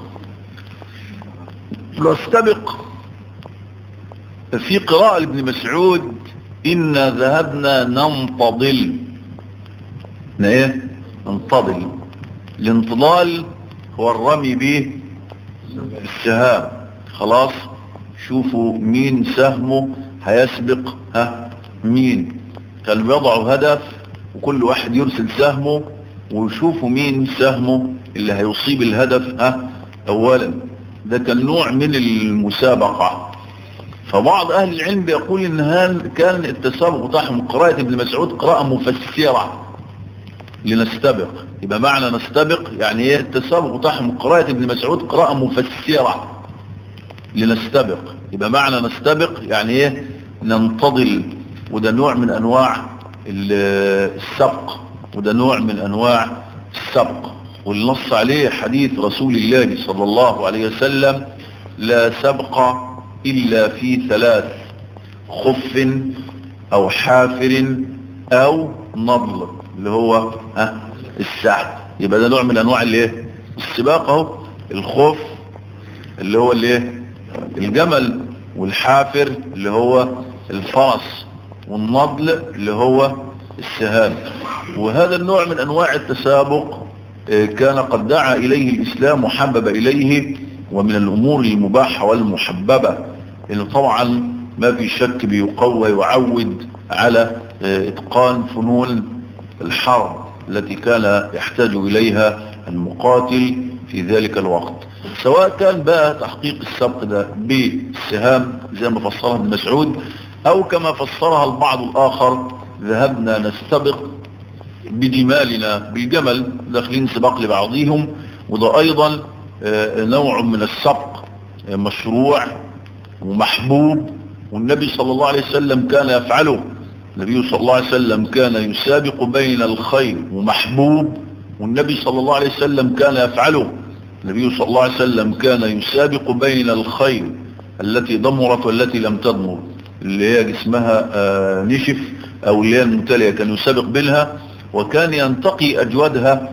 نستبق في قراءة لابن مسعود إنا ذهبنا ننتظل ايه ننتظل الانتظال هو الرمي به السهام خلاص شوفوا مين سهمه هيسبق ها مين كانوا بيضعوا هدف وكل واحد يرسل سهمه ويشوفوا مين سهمه اللي هيصيب الهدف ها اولا ده كان نوع من المسابقة فبعض اهل العلم بيقول ان هذا كان التسابق بتاعهم قراءة ابن مسعود قراءة مفسرة لنستبق يبقى معنى نستبق يعني ايه التسابق بتاعهم قراءة ابن مسعود قراءة مفسرة لنستبق يبقى معنى نستبق يعني ايه ننتظل وده نوع من انواع السبق وده نوع من انواع السبق والنص عليه حديث رسول الله صلى الله عليه وسلم لا سبق الا في ثلاث خف او حافر او نضل اللي هو ها السعد يبقى ده نوع من انواع الايه السباق اهو الخوف اللي هو الايه الجمل والحافر اللي هو الفرس والنضل اللي هو السهام وهذا النوع من انواع التسابق كان قد دعا اليه الاسلام وحبب اليه ومن الامور المباحة والمحببة انه طبعا ما في شك بيقوى يعود على اتقان فنون الحرب التي كان يحتاج اليها المقاتل في ذلك الوقت سواء كان بقى تحقيق السبق ده بالسهام زي ما فسرها ابن مسعود او كما فسرها البعض الاخر ذهبنا نستبق بجمالنا بالجمل داخلين سباق لبعضهم وده ايضا نوع من السبق مشروع ومحبوب والنبي صلى الله عليه وسلم كان يفعله النبي صلى الله عليه وسلم كان يسابق بين الخير ومحبوب والنبي صلى الله عليه وسلم كان يفعله النبي صلى الله عليه وسلم كان يسابق بين الخير التي ضمرت والتي لم تضمر اللي هي جسمها نشف او اللي هي الممتلئة كان يسابق بينها وكان ينتقي اجودها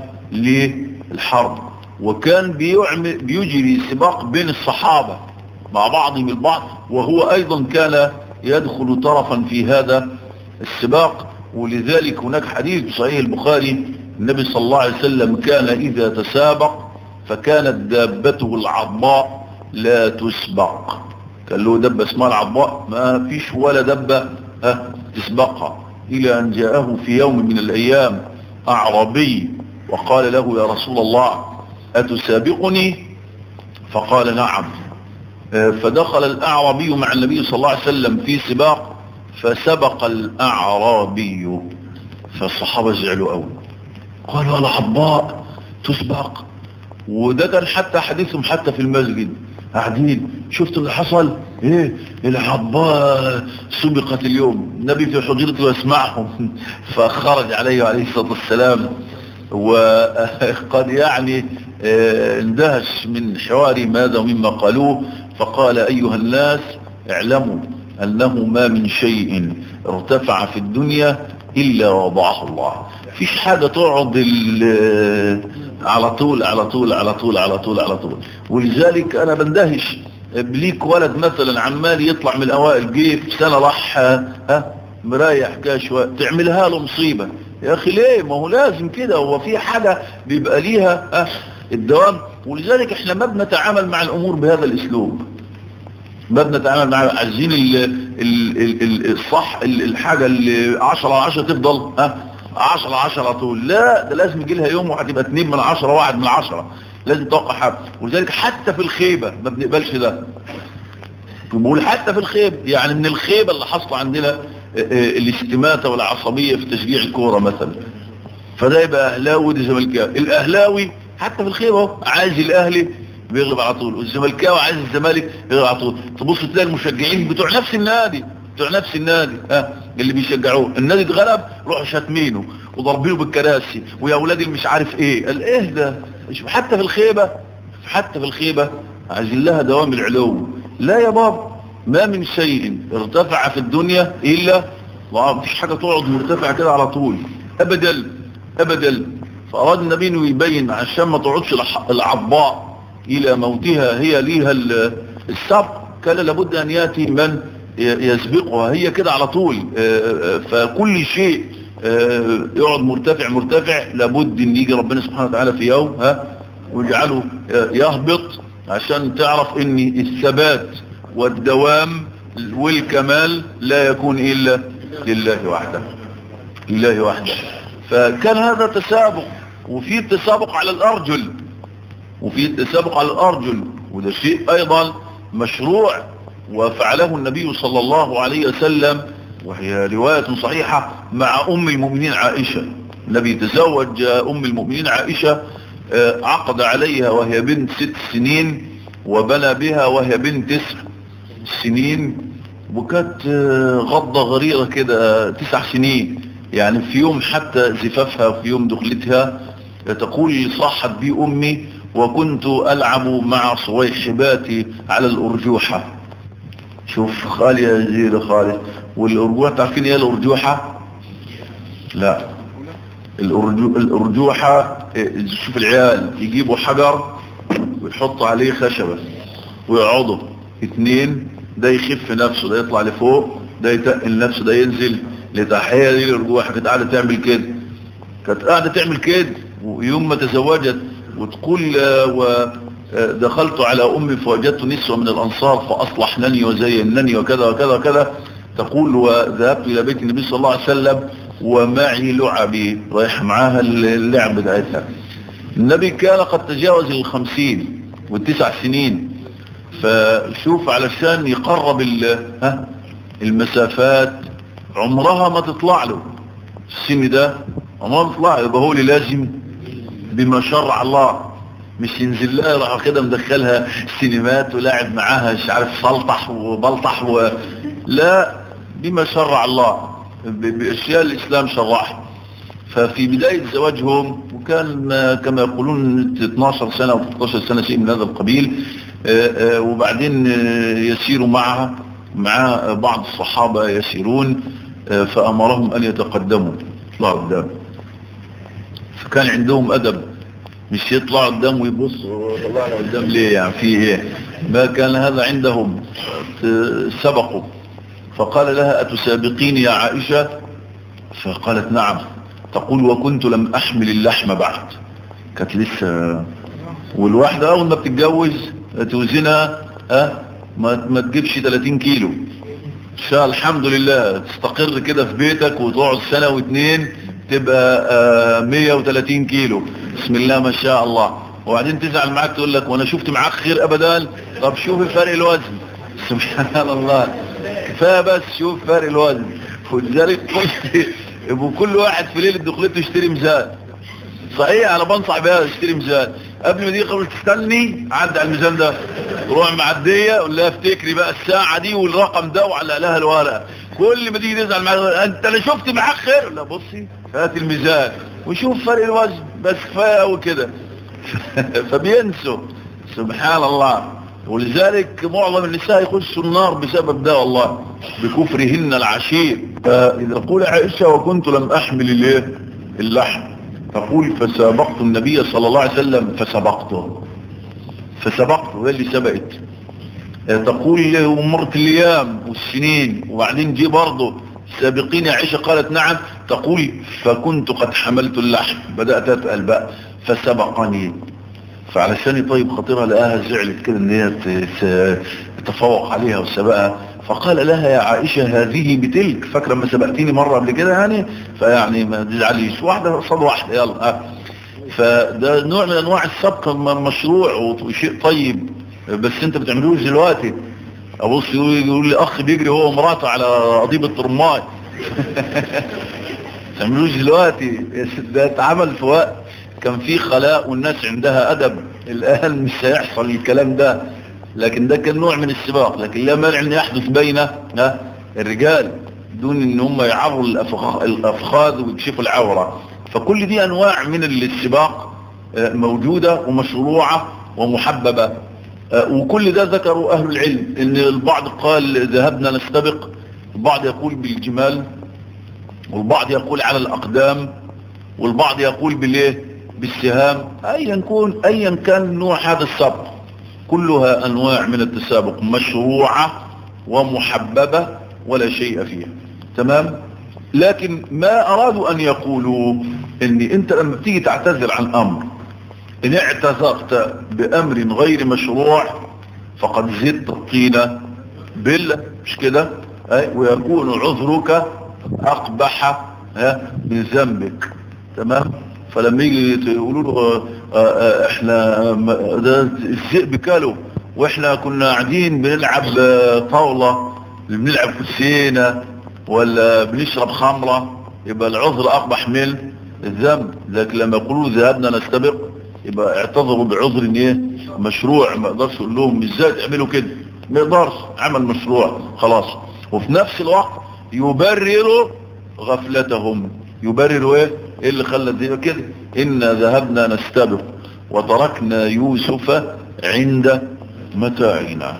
للحرب وكان بيجري سباق بين الصحابة مع بعضهم البعض وهو ايضا كان يدخل طرفا في هذا السباق ولذلك هناك حديث في صحيح البخاري النبي صلى الله عليه وسلم كان اذا تسابق فكانت دابته العضاء لا تسبق كان له دبة اسمها العضاء ما فيش ولا دبة ها تسبقها إلى أن جاءه في يوم من الأيام أعربي وقال له يا رسول الله أتسابقني فقال نعم فدخل الأعربي مع النبي صلى الله عليه وسلم في سباق فسبق الأعرابي فالصحابة زعلوا أول قالوا العضاء تسبق وده كان حتى حديثهم حتى في المسجد قاعدين شفت اللي حصل ايه العضاء سبقت اليوم النبي في حجرته يسمعهم فخرج عليه عليه الصلاة والسلام وقد يعني اندهش من حوار ماذا ومما قالوه فقال ايها الناس اعلموا انه ما من شيء ارتفع في الدنيا الا وضعه الله فيش حاجة تقعد على طول على طول على طول على طول على طول ولذلك انا بندهش بليك ولد مثلا عمال يطلع من الاوائل جه في سنة راح ها مريح كده شوية تعملها له مصيبة يا اخي ليه ما هو لازم كده هو في حاجة بيبقى ليها ها الدوام ولذلك احنا ما بنتعامل مع الامور بهذا الاسلوب ما بنتعامل مع عايزين الصح الحاجة اللي 10 على 10 تفضل ها 10 10 طول لا ده لازم يجي لها يوم وهتبقى 2 من 10 واحد من 10 لازم توقع حد ولذلك حتى في الخيبة ما بنقبلش ده بقول حتى في الخيبة يعني من الخيبة اللي حصل عندنا الاستماتة والعصبية في تشجيع الكورة مثلا فده يبقى اهلاوي ودي زملكاوي الاهلاوي حتى في الخيبة عايز الاهلي بيغلب على طول والزملكاوي عايز الزمالك بيغلب على طول تبص تلاقي المشجعين بتوع نفس النادي بتوع نفس النادي ها اللي بيشجعوه النادي اتغلب روحوا شاتمينه وضربينه بالكراسي ويا اولادي مش عارف ايه قال ايه ده حتى في الخيبة حتى في الخيبة عايزين لها دوام العلو لا يا بابا ما من شيء ارتفع في الدنيا إلا مفيش حاجة تقعد مرتفع كده على طول أبدا أبدا فأراد النبي أنه يبين عشان ما تقعدش العضاء إلى موتها هي ليها السبق كان لابد أن يأتي من يسبقها هي كده على طول فكل شيء يقعد مرتفع مرتفع لابد ان يجي ربنا سبحانه وتعالى في يوم ها ويجعله يهبط عشان تعرف ان الثبات والدوام والكمال لا يكون الا لله وحده لله وحده فكان هذا تسابق وفي التسابق على الارجل وفي التسابق على الارجل وده شيء ايضا مشروع وفعله النبي صلى الله عليه وسلم وهي رواية صحيحة مع أم المؤمنين عائشة النبي تزوج أم المؤمنين عائشة عقد عليها وهي بنت ست سنين وبنى بها وهي بنت تسع سنين وكانت غضة غريرة كده تسع سنين يعني في يوم حتى زفافها في يوم دخلتها تقول صاحت بي أمي وكنت ألعب مع صويحباتي على الأرجوحة شوف خالي يا زير خالي والأرجوحة تعرفين ايه الأرجوحة لا الأرجو الأرجوحة شوف العيال يجيبوا حجر ويحطوا عليه خشبة ويقعدوا اتنين ده يخف نفسه ده يطلع لفوق ده يتقل نفسه ده ينزل لتحية دي الأرجوحة كانت قاعدة تعمل كده كانت قاعدة تعمل كده ويوم ما تزوجت وتقول ودخلت على أمي فوجدت نسوة من الأنصار فأصلحنني وزينني وكذا وكذا وكذا تقول وذهبت إلى بيت النبي صلى الله عليه وسلم ومعي لعبي رايح معاها اللعب بتاعتها النبي كان قد تجاوز الخمسين والتسع سنين فشوف علشان يقرب ها المسافات عمرها ما تطلع له السن ده عمرها ما تطلع يبقى هو اللي لازم بما شرع الله مش ينزل لها راح كده مدخلها سينمات ولاعب معاها مش عارف سلطح وبلطح و... لا بما شرع الله باشياء الاسلام شرعها ففي بداية زواجهم وكان كما يقولون 12 سنة او 13 سنة شيء من هذا القبيل وبعدين يسيروا معها مع بعض الصحابة يسيرون فأمرهم أن يتقدموا يطلعوا قدام فكان عندهم أدب مش يطلع قدام ويبص طلعنا قدام ليه يعني في ايه ما كان هذا عندهم سبقوا فقال لها أتسابقين يا عائشة فقالت نعم تقول وكنت لم أحمل اللحم بعد كانت لسه والواحدة أول ما بتتجوز توزنها أه ما, ما تجيبش 30 كيلو شاء الحمد لله تستقر كده في بيتك وتقعد سنة واثنين تبقى آه 130 كيلو بسم الله ما شاء الله وبعدين تزعل معاك تقول لك وانا شفت معاك خير ابدا طب شوف فرق الوزن سبحان الله كفايه بس شوف فرق الوزن ولذلك قلت يبقوا كل واحد في ليله دخلته يشتري ميزان صحيح انا بنصح بها اشتري ميزان قبل ما دي قبل تستني عدى على الميزان ده روح معديه قول لها افتكري بقى الساعه دي والرقم ده وعلق لها الورقه كل ما تيجي تزعل معاك انت انا شفت معاك خير لا بصي هات الميزان وشوف فرق الوزن بس كفايه قوي كده فبينسوا سبحان الله ولذلك معظم النساء يخشوا النار بسبب ده والله بكفرهن العشير فإذا قول عائشة وكنت لم أحمل الايه اللحم تقول فسابقت النبي صلى الله عليه وسلم فسبقته فسبقته هي اللي سبقت تقول ومرت الايام والسنين وبعدين جي برضه سابقين يا عائشة قالت نعم تقول فكنت قد حملت اللحم بدأت أتقل بقى فسبقني فعلشان طيب خطيرها لقاها زعلت كده ان هي تتفوق عليها وسبقها فقال لها يا عائشة هذه بتلك فاكرة ما سبقتيني مرة قبل كده يعني فيعني ما تزعليش واحدة قصاد واحدة يلا ها فده نوع من انواع السبق مشروع وشيء طيب بس انت بتعملوش دلوقتي ابص يقول, يقول لي اخ بيجري هو ومراته على قضيب الترماي تعملوش دلوقتي ده اتعمل في وقت كان في خلاء والناس عندها ادب الان مش هيحصل الكلام ده لكن ده كان نوع من السباق لكن لا مانع ان يحدث بين الرجال دون ان هم يعروا الافخاذ ويكشفوا العورة فكل دي انواع من السباق موجودة ومشروعة ومحببة وكل ده ذكروا أهل العلم إن البعض قال ذهبنا نستبق البعض يقول بالجمال والبعض يقول على الأقدام والبعض يقول بالايه بالسهام ايا كون ايا كان نوع هذا السبق كلها انواع من التسابق مشروعة ومحببة ولا شيء فيها تمام لكن ما ارادوا ان يقولوا ان انت لما بتيجي تعتذر عن امر ان اعتذرت بامر غير مشروع فقد زدت الطينة بالله مش كده ويكون عذرك اقبح من ذنبك تمام فلما يجي يقولوا له احنا ده الذئب كاله واحنا كنا قاعدين بنلعب طاولة بنلعب كوتشينه ولا بنشرب خمرة يبقى العذر اقبح من الذنب لكن لما يقولوا ذهبنا نستبق يبقى اعتذروا بعذر ايه مشروع ما اقدرش اقول لهم ازاي تعملوا كده ما يقدرش عمل مشروع خلاص وفي نفس الوقت يبرروا غفلتهم يبرروا ايه ايه اللي خلى دي كده إنا ذهبنا نستبق وتركنا يوسف عند متاعنا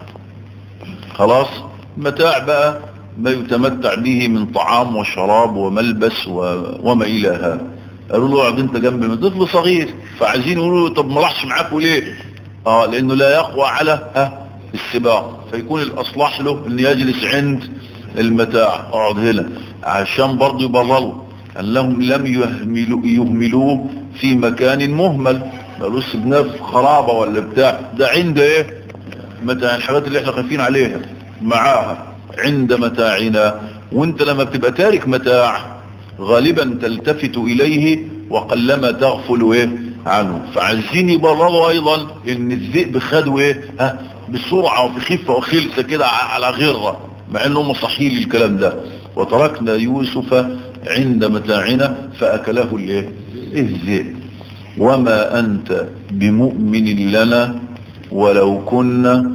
خلاص متاع بقى ما يتمتع به من طعام وشراب وملبس و... وما إلى هذا قالوا له اقعد انت جنب من طفل صغير فعايزين يقولوا له طب ما راحش معاكوا ليه اه لانه لا يقوى على ها السباق فيكون الاصلح له ان يجلس عند المتاع اقعد هنا عشان برضه يبرروا انهم لم يهملوا يهملوه في مكان مهمل مالوش سبناه في خرابة ولا بتاع ده عند ايه متاع الحاجات اللي احنا خايفين عليها معاها عند متاعنا وانت لما بتبقى تارك متاع غالبا تلتفت اليه وقلما تغفل ايه عنه فعايزين يبرروا ايضا ان الذئب خدوا ايه ها بسرعة وبخفة وخلسة كده على غرة مع انهم صحيح الكلام ده وتركنا يوسف عند متاعنا فأكله الايه الذئب وما أنت بمؤمن لنا ولو كنا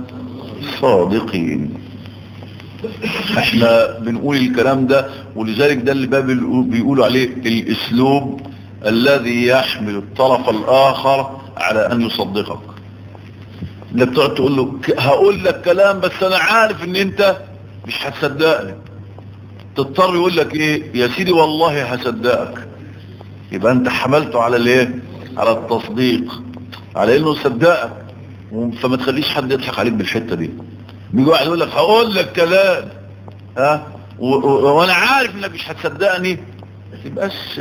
صادقين احنا بنقول الكلام ده ولذلك ده اللي باب بيقولوا عليه الاسلوب الذي يحمل الطرف الاخر على ان يصدقك انك بتقعد تقول له هقول لك كلام بس انا عارف ان انت مش هتصدقني تضطر يقول لك ايه يا سيدي والله هصدقك يبقى انت حملته على الايه على التصديق على انه صدقك فما تخليش حد يضحك عليك بالحته دي بيجي واحد يقول لك هقول لك كلام ها وانا عارف انك مش هتصدقني ما تبقاش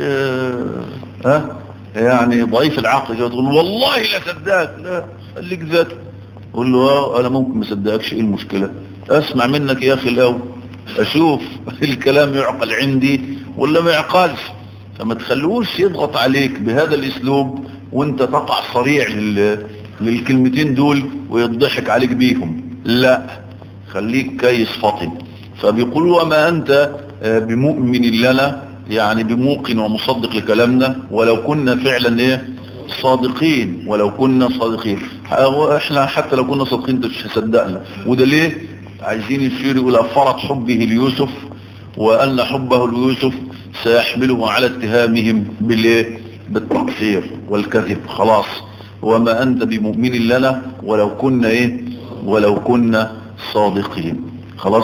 ها يعني ضعيف العقل كده تقول والله لا صدقك لا خليك ذاتك قول له اه انا ممكن ما اصدقكش ايه المشكله اسمع منك يا اخي الاول اشوف الكلام يعقل عندي ولا ما يعقلش فما تخلوش يضغط عليك بهذا الاسلوب وانت تقع صريع لل... للكلمتين دول ويضحك عليك بيهم لا خليك كيس فطن فبيقولوا وما انت بمؤمن لنا يعني بموقن ومصدق لكلامنا ولو كنا فعلا ايه صادقين ولو كنا صادقين احنا حتى لو كنا صادقين انت مش هصدقنا وده ليه عايزين يشيروا الى فرط حبه ليوسف وان حبه ليوسف سيحمله على اتهامهم بالايه بالتقصير والكذب خلاص وما انت بمؤمن لنا ولو كنا ايه ولو كنا صادقين خلاص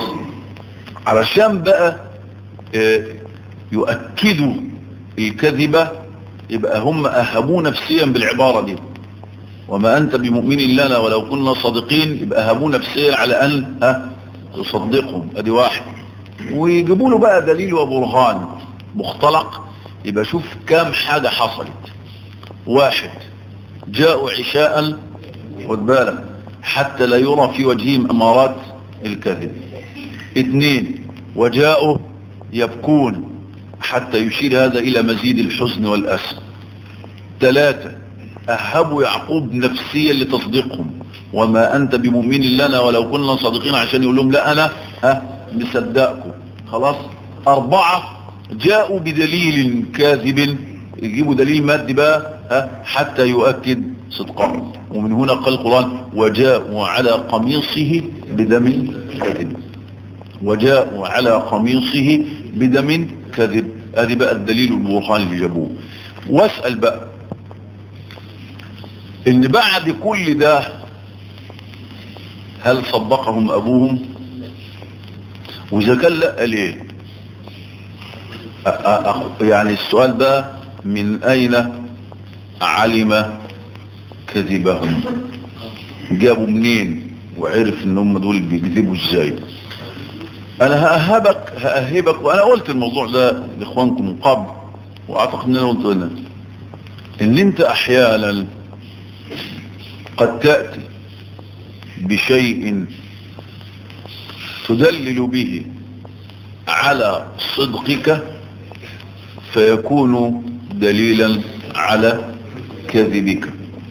علشان بقى اه يؤكدوا الكذبة يبقى هم اهبوا نفسيا بالعبارة دي وما انت بمؤمن لنا ولو كنا صادقين يبقى اهبوا نفسيا على ان ها يصدقهم ادي واحد ويجيبوا له بقى دليل وبرهان مختلق يبقى شوف كام حاجة حصلت واحد جاءوا عشاء خد بالك حتى لا يرى في وجههم امارات الكذب اثنين وجاءوا يبكون حتى يشير هذا الى مزيد الحزن والاسى ثلاثة اهبوا يعقوب نفسيا لتصديقهم وما انت بمؤمن لنا ولو كنا صادقين عشان يقول لهم لا انا ها مصدقكم خلاص اربعة جاءوا بدليل كاذب يجيبوا دليل مادي بقى ها حتى يؤكد صدقهم ومن هنا قال القرآن وجاءوا على قميصه بدم كذب وجاءوا على قميصه بدم كذب ادي بقى الدليل البرهان اللي جابوه واسأل بقى ان بعد كل ده هل صدقهم ابوهم واذا كان لا قال ايه يعني السؤال بقى من اين علم كذبهم جابوا منين وعرف ان هم دول بيكذبوا ازاي انا هأهبك هأهبك وانا قلت الموضوع ده لاخوانكم من قبل واعتقد ان انا قلت هنا ان انت احيانا قد تأتي بشيء تدلل به على صدقك فيكون دليلا على كذبك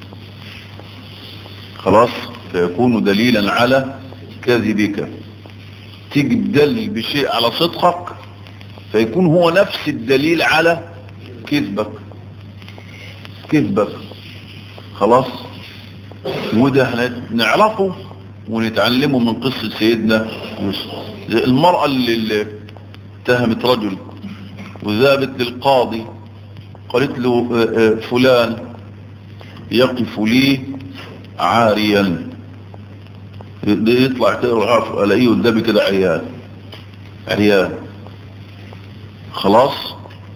خلاص فيكون دليلا على كذبك تيجي تدلل بشيء على صدقك فيكون هو نفس الدليل على كذبك كذبك خلاص وده نعرفه ونتعلمه من قصة سيدنا يوسف المرأة اللي اتهمت رجل وذهبت للقاضي قالت له فلان يقف لي عاريا يطلع تقرا الاقيه قدامي كده عيال عيال خلاص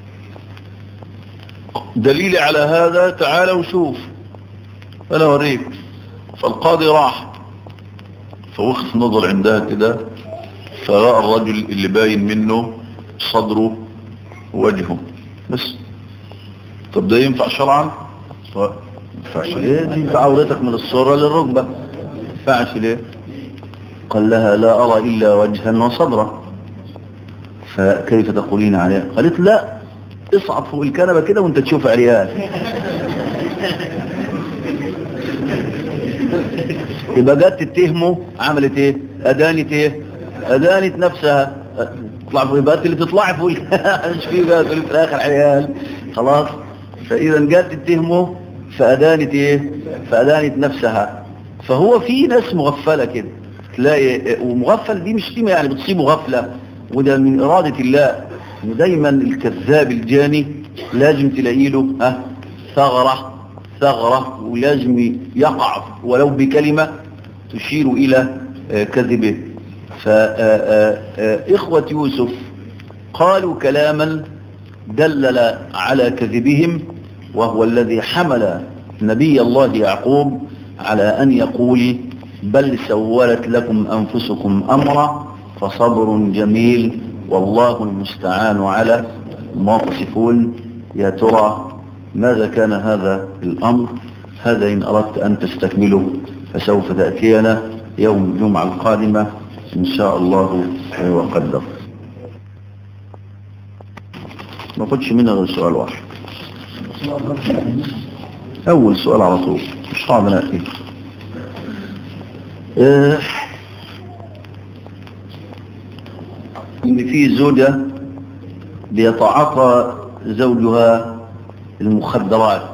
دليلي على هذا تعال وشوف انا اوريك فالقاضي راح فوقف نظر عندها كده فرأى الرجل اللي باين منه صدره ووجهه بس طب ده ينفع شرعا ينفعش ليه ينفع عورتك من الصورة للركبة ينفعش ليه قال لها لا أرى إلا وجها وصدرا فكيف تقولين عليه قالت لا اصعد فوق الكنبة كده وانت تشوف عريان يبقى جت تتهمه عملت ايه ادانت ايه ادانت نفسها تطلع فوق يبقى اللي تطلع فوق مش في بقى تقول في الاخر عيال خلاص فاذا جت تتهمه فادانت ايه فادانت نفسها فهو في ناس مغفله كده تلاقي ومغفل دي مش كلمه يعني بتصيبه غفله وده من اراده الله انه دايما الكذاب الجاني لازم تلاقي له ها ثغره ثغرة ولازم يقع ولو بكلمة تشير إلى كذبه فإخوة يوسف قالوا كلاما دلل على كذبهم وهو الذي حمل نبي الله يعقوب على أن يقول بل سولت لكم أنفسكم أمرا فصبر جميل والله المستعان على ما تصفون يا ترى ماذا كان هذا الأمر هذا إن أردت أن تستكمله فسوف تأتينا يوم الجمعة القادمة إن شاء الله وقدر ما قلتش منها غير سؤال واحد أول سؤال على طول مش صعب نأتي اه إن في زوجة بيتعاطى زوجها المخدرات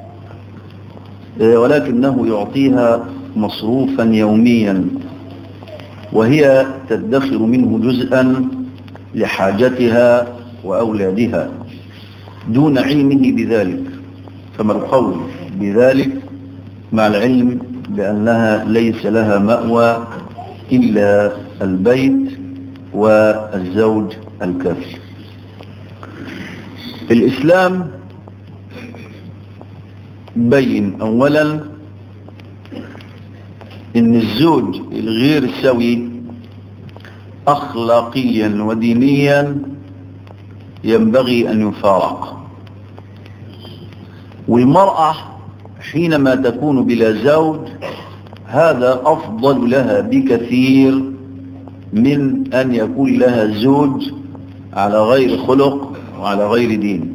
ولكنه يعطيها مصروفا يوميا وهي تدخر منه جزءا لحاجتها وأولادها دون علمه بذلك فما القول بذلك مع العلم بأنها ليس لها مأوى إلا البيت والزوج الكافي الإسلام بين اولا ان الزوج الغير سوي اخلاقيا ودينيا ينبغي ان يفارق والمرأة حينما تكون بلا زوج هذا افضل لها بكثير من ان يكون لها زوج على غير خلق وعلى غير دين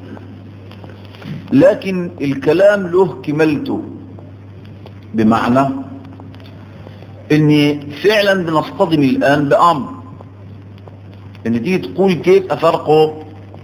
لكن الكلام له كملته بمعنى اني فعلا بنصطدم الان بامر ان دي تقول كيف افرقه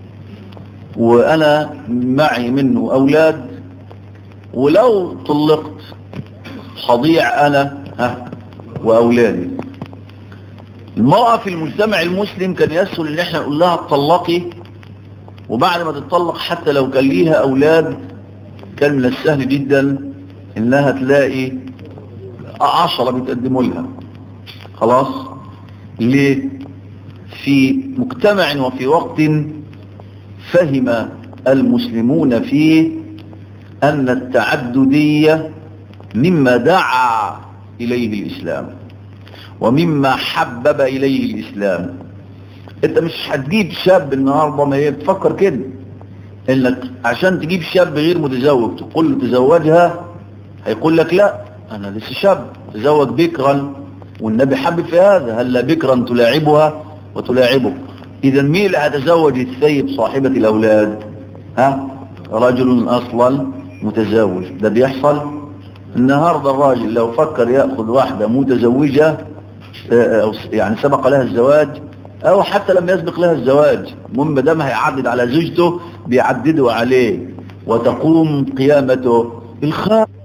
وانا معي منه اولاد ولو طلقت حضيع انا ها واولادي المرأة في المجتمع المسلم كان يسهل ان احنا نقول لها اتطلقي وبعد ما تتطلق حتى لو كان ليها أولاد كان من السهل جدا انها تلاقي عشرة بيتقدموا لها خلاص ليه في مجتمع وفي وقت فهم المسلمون فيه أن التعددية مما دعا إليه الإسلام ومما حبب إليه الإسلام انت مش هتجيب شاب النهاردة ما هي بتفكر كده انك عشان تجيب شاب غير متزوج تقول له تزوجها هيقول لك لا انا لسه شاب تزوج بكرا والنبي حبب في هذا هل بكرا تلاعبها وتلاعبك اذا مين اللي هتزوج الثيب صاحبة الاولاد ها رجل اصلا متزوج ده بيحصل النهاردة الراجل لو فكر يأخذ واحدة متزوجة يعني سبق لها الزواج او حتى لم يسبق لها الزواج المهم دام هيعدد على زوجته بيعددوا عليه وتقوم قيامته الخاء